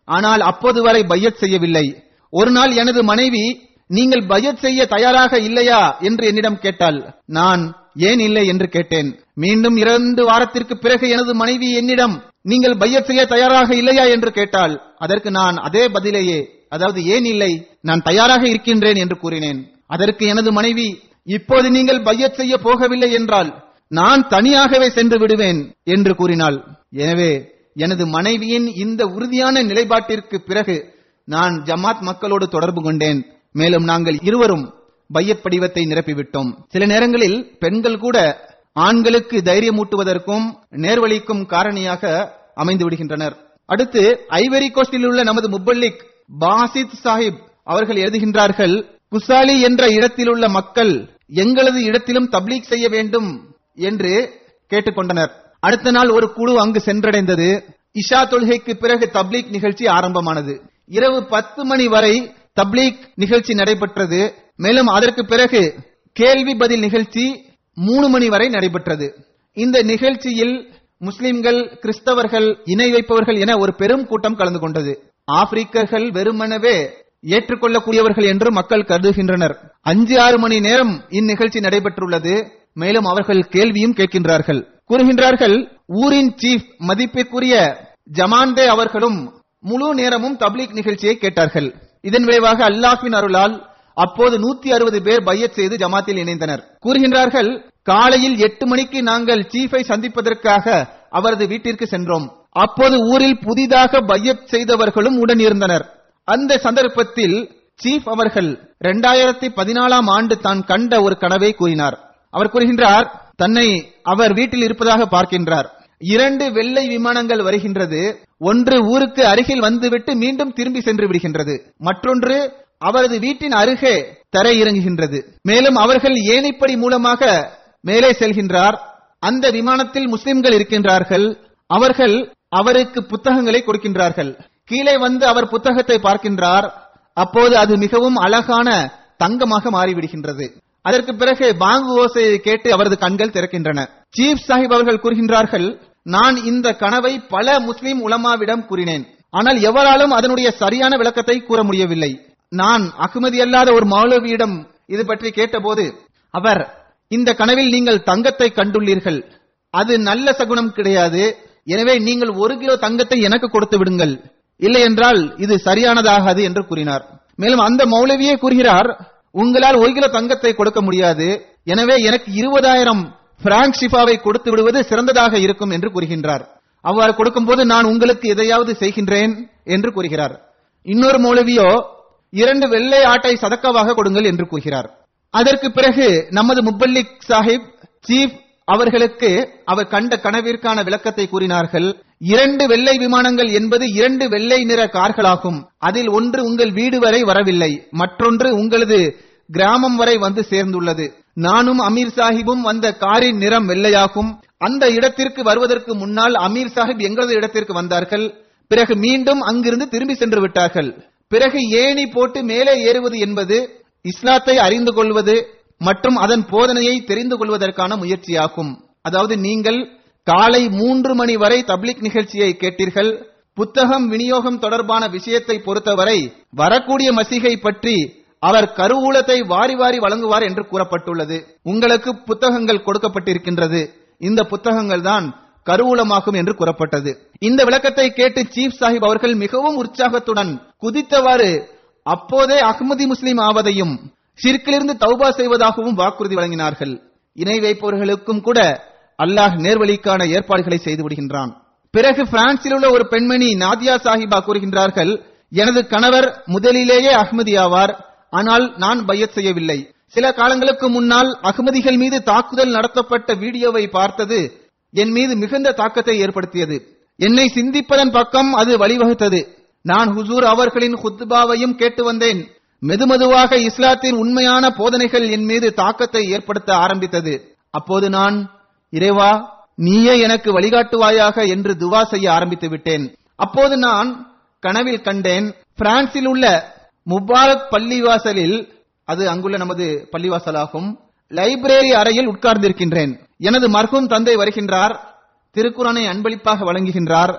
ஆனால் அப்போது வரை பையத் செய்யவில்லை ஒரு நாள் எனது மனைவி நீங்கள் பையத் செய்ய தயாராக இல்லையா என்று என்னிடம் கேட்டாள் நான் ஏன் இல்லை என்று கேட்டேன் மீண்டும் இரண்டு வாரத்திற்கு பிறகு எனது மனைவி என்னிடம் நீங்கள் பையத் செய்ய தயாராக இல்லையா என்று கேட்டாள் அதற்கு நான் அதே பதிலையே அதாவது ஏன் இல்லை நான் தயாராக இருக்கின்றேன் என்று கூறினேன் அதற்கு எனது மனைவி இப்போது நீங்கள் பையத் செய்ய போகவில்லை என்றால் நான் தனியாகவே சென்று விடுவேன் என்று கூறினாள் எனவே எனது மனைவியின் இந்த உறுதியான நிலைப்பாட்டிற்கு பிறகு நான் ஜமாத் மக்களோடு தொடர்பு கொண்டேன் மேலும் நாங்கள் இருவரும் பையத் படிவத்தை நிரப்பிவிட்டோம் சில நேரங்களில் பெண்கள் கூட ஆண்களுக்கு தைரியமூட்டுவதற்கும் நேர்வழிக்கும் காரணியாக அமைந்து விடுகின்றனர் அடுத்து ஐவரி கோஸ்டில் உள்ள நமது முப்பல்லிக் பாசித் சாஹிப் அவர்கள் எழுதுகின்றார்கள் குசாலி என்ற இடத்தில் உள்ள மக்கள் எங்களது இடத்திலும் தப்லீக் செய்ய வேண்டும் என்று கேட்டுக்கொண்டனர் அடுத்த நாள் ஒரு குழு அங்கு சென்றடைந்தது இஷா தொழுகைக்கு பிறகு தப்லீக் நிகழ்ச்சி ஆரம்பமானது இரவு பத்து மணி வரை தப்லீக் நிகழ்ச்சி நடைபெற்றது மேலும் அதற்கு பிறகு கேள்வி பதில் நிகழ்ச்சி மூணு மணி வரை நடைபெற்றது இந்த நிகழ்ச்சியில் முஸ்லிம்கள் கிறிஸ்தவர்கள் இணை வைப்பவர்கள் என ஒரு பெரும் கூட்டம் கலந்து கொண்டது ஆப்பிரிக்கர்கள் வெறுமனவே ஏற்றுக்கொள்ளக்கூடியவர்கள் என்று மக்கள் கருதுகின்றனர் அஞ்சு ஆறு மணி நேரம் இந்நிகழ்ச்சி நடைபெற்றுள்ளது மேலும் அவர்கள் கேள்வியும் கேட்கின்றார்கள் கூறுகின்றார்கள் ஊரின் சீஃப் மதிப்பிற்குரிய ஜமான்தே அவர்களும் முழு நேரமும் தப்லீக் நிகழ்ச்சியை கேட்டார்கள் இதன் விளைவாக அல்லாஹ்வின் அருளால் அப்போது நூத்தி அறுபது பேர் பையத் செய்து ஜமாத்தில் இணைந்தனர் கூறுகின்றார்கள் காலையில் எட்டு மணிக்கு நாங்கள் சீஃபை சந்திப்பதற்காக அவரது வீட்டிற்கு சென்றோம் அப்போது ஊரில் புதிதாக பையத் செய்தவர்களும் உடன் இருந்தனர் அந்த சந்தர்ப்பத்தில் சீஃப் அவர்கள் இரண்டாயிரத்தி பதினாலாம் ஆண்டு தான் கண்ட ஒரு கனவை கூறினார் அவர் கூறுகின்றார் தன்னை அவர் வீட்டில் இருப்பதாக பார்க்கின்றார் இரண்டு வெள்ளை விமானங்கள் வருகின்றது ஒன்று ஊருக்கு அருகில் வந்துவிட்டு மீண்டும் திரும்பி சென்று விடுகின்றது மற்றொன்று அவரது வீட்டின் அருகே தரை இறங்குகின்றது மேலும் அவர்கள் ஏணிப்படி மூலமாக மேலே செல்கின்றார் அந்த விமானத்தில் முஸ்லிம்கள் இருக்கின்றார்கள் அவர்கள் அவருக்கு புத்தகங்களை கொடுக்கின்றார்கள் கீழே வந்து அவர் புத்தகத்தை பார்க்கின்றார் அப்போது அது மிகவும் அழகான தங்கமாக மாறிவிடுகின்றது அதற்கு பிறகு பாங்கு ஓசையை கேட்டு அவரது கண்கள் திறக்கின்றன சீஃப் சாஹிப் அவர்கள் கூறுகின்றார்கள் நான் இந்த கனவை பல முஸ்லிம் உலமாவிடம் கூறினேன் ஆனால் எவராலும் அதனுடைய சரியான விளக்கத்தை கூற முடியவில்லை நான் அகமதி அல்லாத ஒரு மௌலவியிடம் இது பற்றி கேட்டபோது அவர் இந்த கனவில் நீங்கள் தங்கத்தை கண்டுள்ளீர்கள் அது நல்ல சகுனம் கிடையாது எனவே நீங்கள் ஒரு கிலோ தங்கத்தை எனக்கு கொடுத்து விடுங்கள் இல்லை என்றால் இது சரியானதாகாது என்று கூறினார் மேலும் அந்த மௌலவியே கூறுகிறார் உங்களால் ஒரு கிலோ தங்கத்தை கொடுக்க முடியாது எனவே எனக்கு இருபதாயிரம் பிராங்க் ஷிஃபாவை கொடுத்து விடுவது சிறந்ததாக இருக்கும் என்று கூறுகின்றார் அவ்வாறு கொடுக்கும்போது நான் உங்களுக்கு எதையாவது செய்கின்றேன் என்று கூறுகிறார் இன்னொரு மௌலவியோ இரண்டு வெள்ளை ஆட்டை சதக்கவாக கொடுங்கள் என்று கூறுகிறார் அதற்கு பிறகு நமது முப்பல்லிக் சாஹிப் சீஃப் அவர்களுக்கு அவர் கண்ட கனவிற்கான விளக்கத்தை கூறினார்கள் இரண்டு வெள்ளை விமானங்கள் என்பது இரண்டு வெள்ளை நிற கார்களாகும் அதில் ஒன்று உங்கள் வீடு வரை வரவில்லை மற்றொன்று உங்களது கிராமம் வரை வந்து சேர்ந்துள்ளது நானும் அமீர் சாஹிபும் வந்த காரின் நிறம் வெள்ளையாகும் அந்த இடத்திற்கு வருவதற்கு முன்னால் அமீர் சாஹிப் எங்களது இடத்திற்கு வந்தார்கள் பிறகு மீண்டும் அங்கிருந்து திரும்பி சென்று விட்டார்கள் பிறகு ஏணி போட்டு மேலே ஏறுவது என்பது இஸ்லாத்தை அறிந்து கொள்வது மற்றும் அதன் போதனையை தெரிந்து கொள்வதற்கான முயற்சியாகும் அதாவது நீங்கள் காலை மூன்று மணி வரை தப்லிக் நிகழ்ச்சியை கேட்டீர்கள் புத்தகம் விநியோகம் தொடர்பான விஷயத்தை பொறுத்தவரை வரக்கூடிய மசிகை பற்றி அவர் கருவூலத்தை வாரி வாரி வழங்குவார் என்று கூறப்பட்டுள்ளது உங்களுக்கு புத்தகங்கள் கொடுக்கப்பட்டிருக்கின்றது இந்த புத்தகங்கள் தான் கருவூலமாகும் என்று கூறப்பட்டது இந்த விளக்கத்தை கேட்டு சீஃப் சாஹிப் அவர்கள் மிகவும் உற்சாகத்துடன் குதித்தவாறு அப்போதே அஹ்மதி முஸ்லிம் ஆவதையும் ஷிர்கிலிருந்து தௌபா செய்வதாகவும் வாக்குறுதி வழங்கினார்கள் இணை வைப்பவர்களுக்கும் கூட அல்லாஹ் நேர்வழிக்கான ஏற்பாடுகளை செய்து விடுகின்றான் பிறகு பிரான்சில் உள்ள ஒரு பெண்மணி நாதியா சாஹிபா கூறுகின்றார்கள் எனது கணவர் முதலிலேயே அஹ்மதி ஆவார் ஆனால் நான் பையத் செய்யவில்லை சில காலங்களுக்கு முன்னால் அகமதிகள் மீது தாக்குதல் நடத்தப்பட்ட வீடியோவை பார்த்தது என் மீது மிகுந்த தாக்கத்தை ஏற்படுத்தியது என்னை சிந்திப்பதன் பக்கம் அது வழிவகுத்தது நான் ஹுசூர் அவர்களின் ஹுத்பாவையும் கேட்டு வந்தேன் மெதுமெதுவாக இஸ்லாத்தின் உண்மையான போதனைகள் என் மீது தாக்கத்தை ஏற்படுத்த ஆரம்பித்தது அப்போது நான் இறைவா நீயே எனக்கு வழிகாட்டுவாயாக என்று துவா செய்ய ஆரம்பித்து விட்டேன் அப்போது நான் கனவில் கண்டேன் பிரான்சில் உள்ள முபாரக் பள்ளிவாசலில் அது அங்குள்ள நமது பள்ளிவாசலாகும் லைப்ரரி அறையில் உட்கார்ந்திருக்கின்றேன் எனது மர்ஹூம் தந்தை வருகின்றார் திருக்குறானை அன்பளிப்பாக வழங்குகின்றார்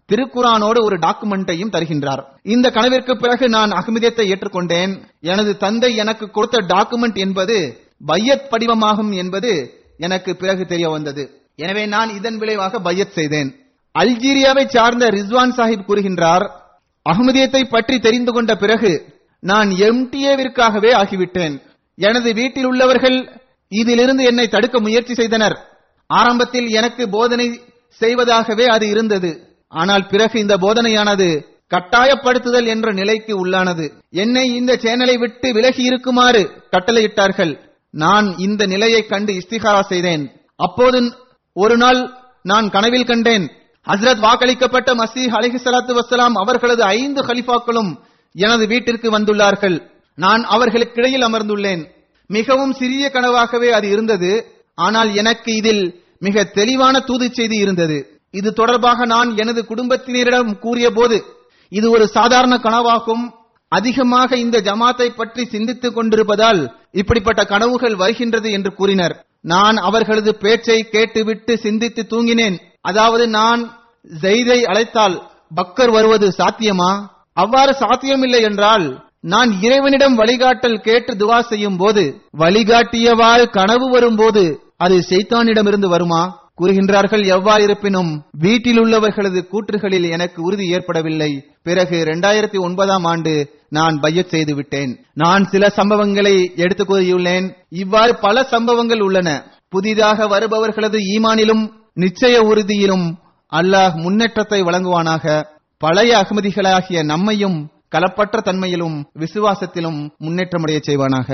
திருக்குரானோடு ஒரு டாக்குமெண்ட்டையும் தருகின்றார் இந்த கனவிற்கு பிறகு நான் அகமிதியத்தை ஏற்றுக்கொண்டேன் எனது தந்தை எனக்கு கொடுத்த டாக்குமெண்ட் என்பது பையத் படிவமாகும் என்பது எனக்கு பிறகு தெரிய வந்தது எனவே நான் இதன் விளைவாக பையத் செய்தேன் அல்ஜீரியாவை சார்ந்த ரிஸ்வான் சாஹிப் கூறுகின்றார் அகமதியத்தை பற்றி தெரிந்து கொண்ட பிறகு நான் எம்டிஏவிற்காகவே ஆகிவிட்டேன் எனது வீட்டில் உள்ளவர்கள் இதிலிருந்து என்னை தடுக்க முயற்சி செய்தனர் ஆரம்பத்தில் எனக்கு போதனை செய்வதாகவே அது இருந்தது ஆனால் பிறகு இந்த போதனையானது கட்டாயப்படுத்துதல் என்ற நிலைக்கு உள்ளானது என்னை இந்த சேனலை விட்டு விலகி இருக்குமாறு கட்டளையிட்டார்கள் நான் இந்த நிலையை கண்டு இஸ்திகாரா செய்தேன் அப்போது ஒரு நாள் நான் கனவில் கண்டேன் ஹஸ்ரத் வாக்களிக்கப்பட்ட மசீஹ் அலிஹிசலாத்து வசலாம் அவர்களது ஐந்து ஹலிஃபாக்களும் எனது வீட்டிற்கு வந்துள்ளார்கள் நான் அவர்களுக்கிடையில் அமர்ந்துள்ளேன் மிகவும் சிறிய கனவாகவே அது இருந்தது ஆனால் எனக்கு இதில் மிக தெளிவான தூது செய்தி இருந்தது இது தொடர்பாக நான் எனது குடும்பத்தினரிடம் கூறிய போது இது ஒரு சாதாரண கனவாகும் அதிகமாக இந்த ஜமாத்தை பற்றி சிந்தித்துக் கொண்டிருப்பதால் இப்படிப்பட்ட கனவுகள் வருகின்றது என்று கூறினர் நான் அவர்களது பேச்சை கேட்டுவிட்டு சிந்தித்து தூங்கினேன் அதாவது நான் ஜெய்தை அழைத்தால் பக்கர் வருவது சாத்தியமா அவ்வாறு சாத்தியமில்லை என்றால் நான் இறைவனிடம் வழிகாட்டல் கேட்டு துவா செய்யும் போது வழிகாட்டியவாள் கனவு வரும்போது அது செய்தானிடமிருந்து வருமா கூறுகின்றார்கள் எவ்வாறு இருப்பினும் வீட்டில் உள்ளவர்களது கூற்றுகளில் எனக்கு உறுதி ஏற்படவில்லை பிறகு இரண்டாயிரத்தி ஒன்பதாம் ஆண்டு நான் பையத் செய்து விட்டேன் நான் சில சம்பவங்களை எடுத்து கூறியுள்ளேன் இவ்வாறு பல சம்பவங்கள் உள்ளன புதிதாக வருபவர்களது ஈமானிலும் நிச்சய உறுதியிலும் அல்லாஹ் முன்னேற்றத்தை வழங்குவானாக பழைய அகமதிகளாகிய நம்மையும் கலப்பற்ற தன்மையிலும் விசுவாசத்திலும் முன்னேற்றமடைய செய்வானாக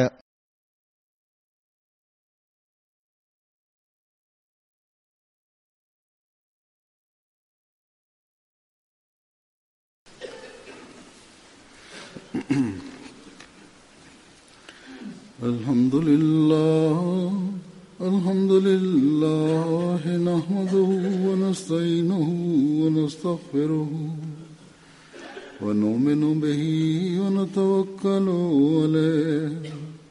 الحمد لله الحمد لله نحمده ونستعينه ونستغفره ونؤمن به ونتوكل عليه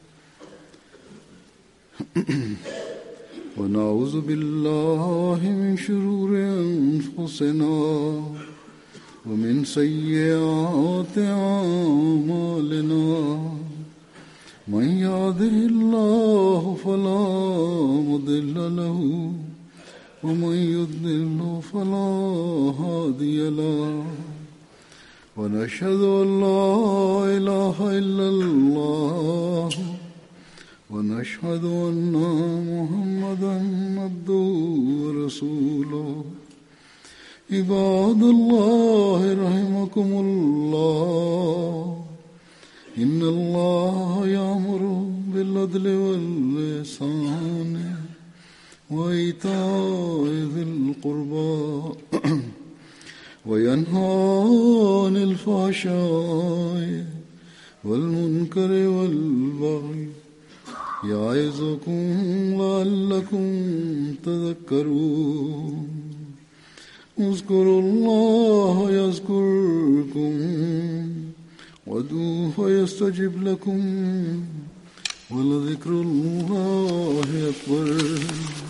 ونعوذ بالله من شرور أنفسنا ومن سيئات أعمالنا من يهده الله فلا مضل له ومن يضلل فلا هادي له ونشهد ان لا اله الا الله ونشهد ان محمدا عبده ورسوله عباد الله رحمكم الله إن الله يأمر بالعدل واللسان وإيتاء ذي القربى وينهى عن الفحشاء والمنكر والبغي يعظكم لعلكم تذكرون اذكروا الله يذكركم وادعوه يستجب لكم ولذكر الله أكبر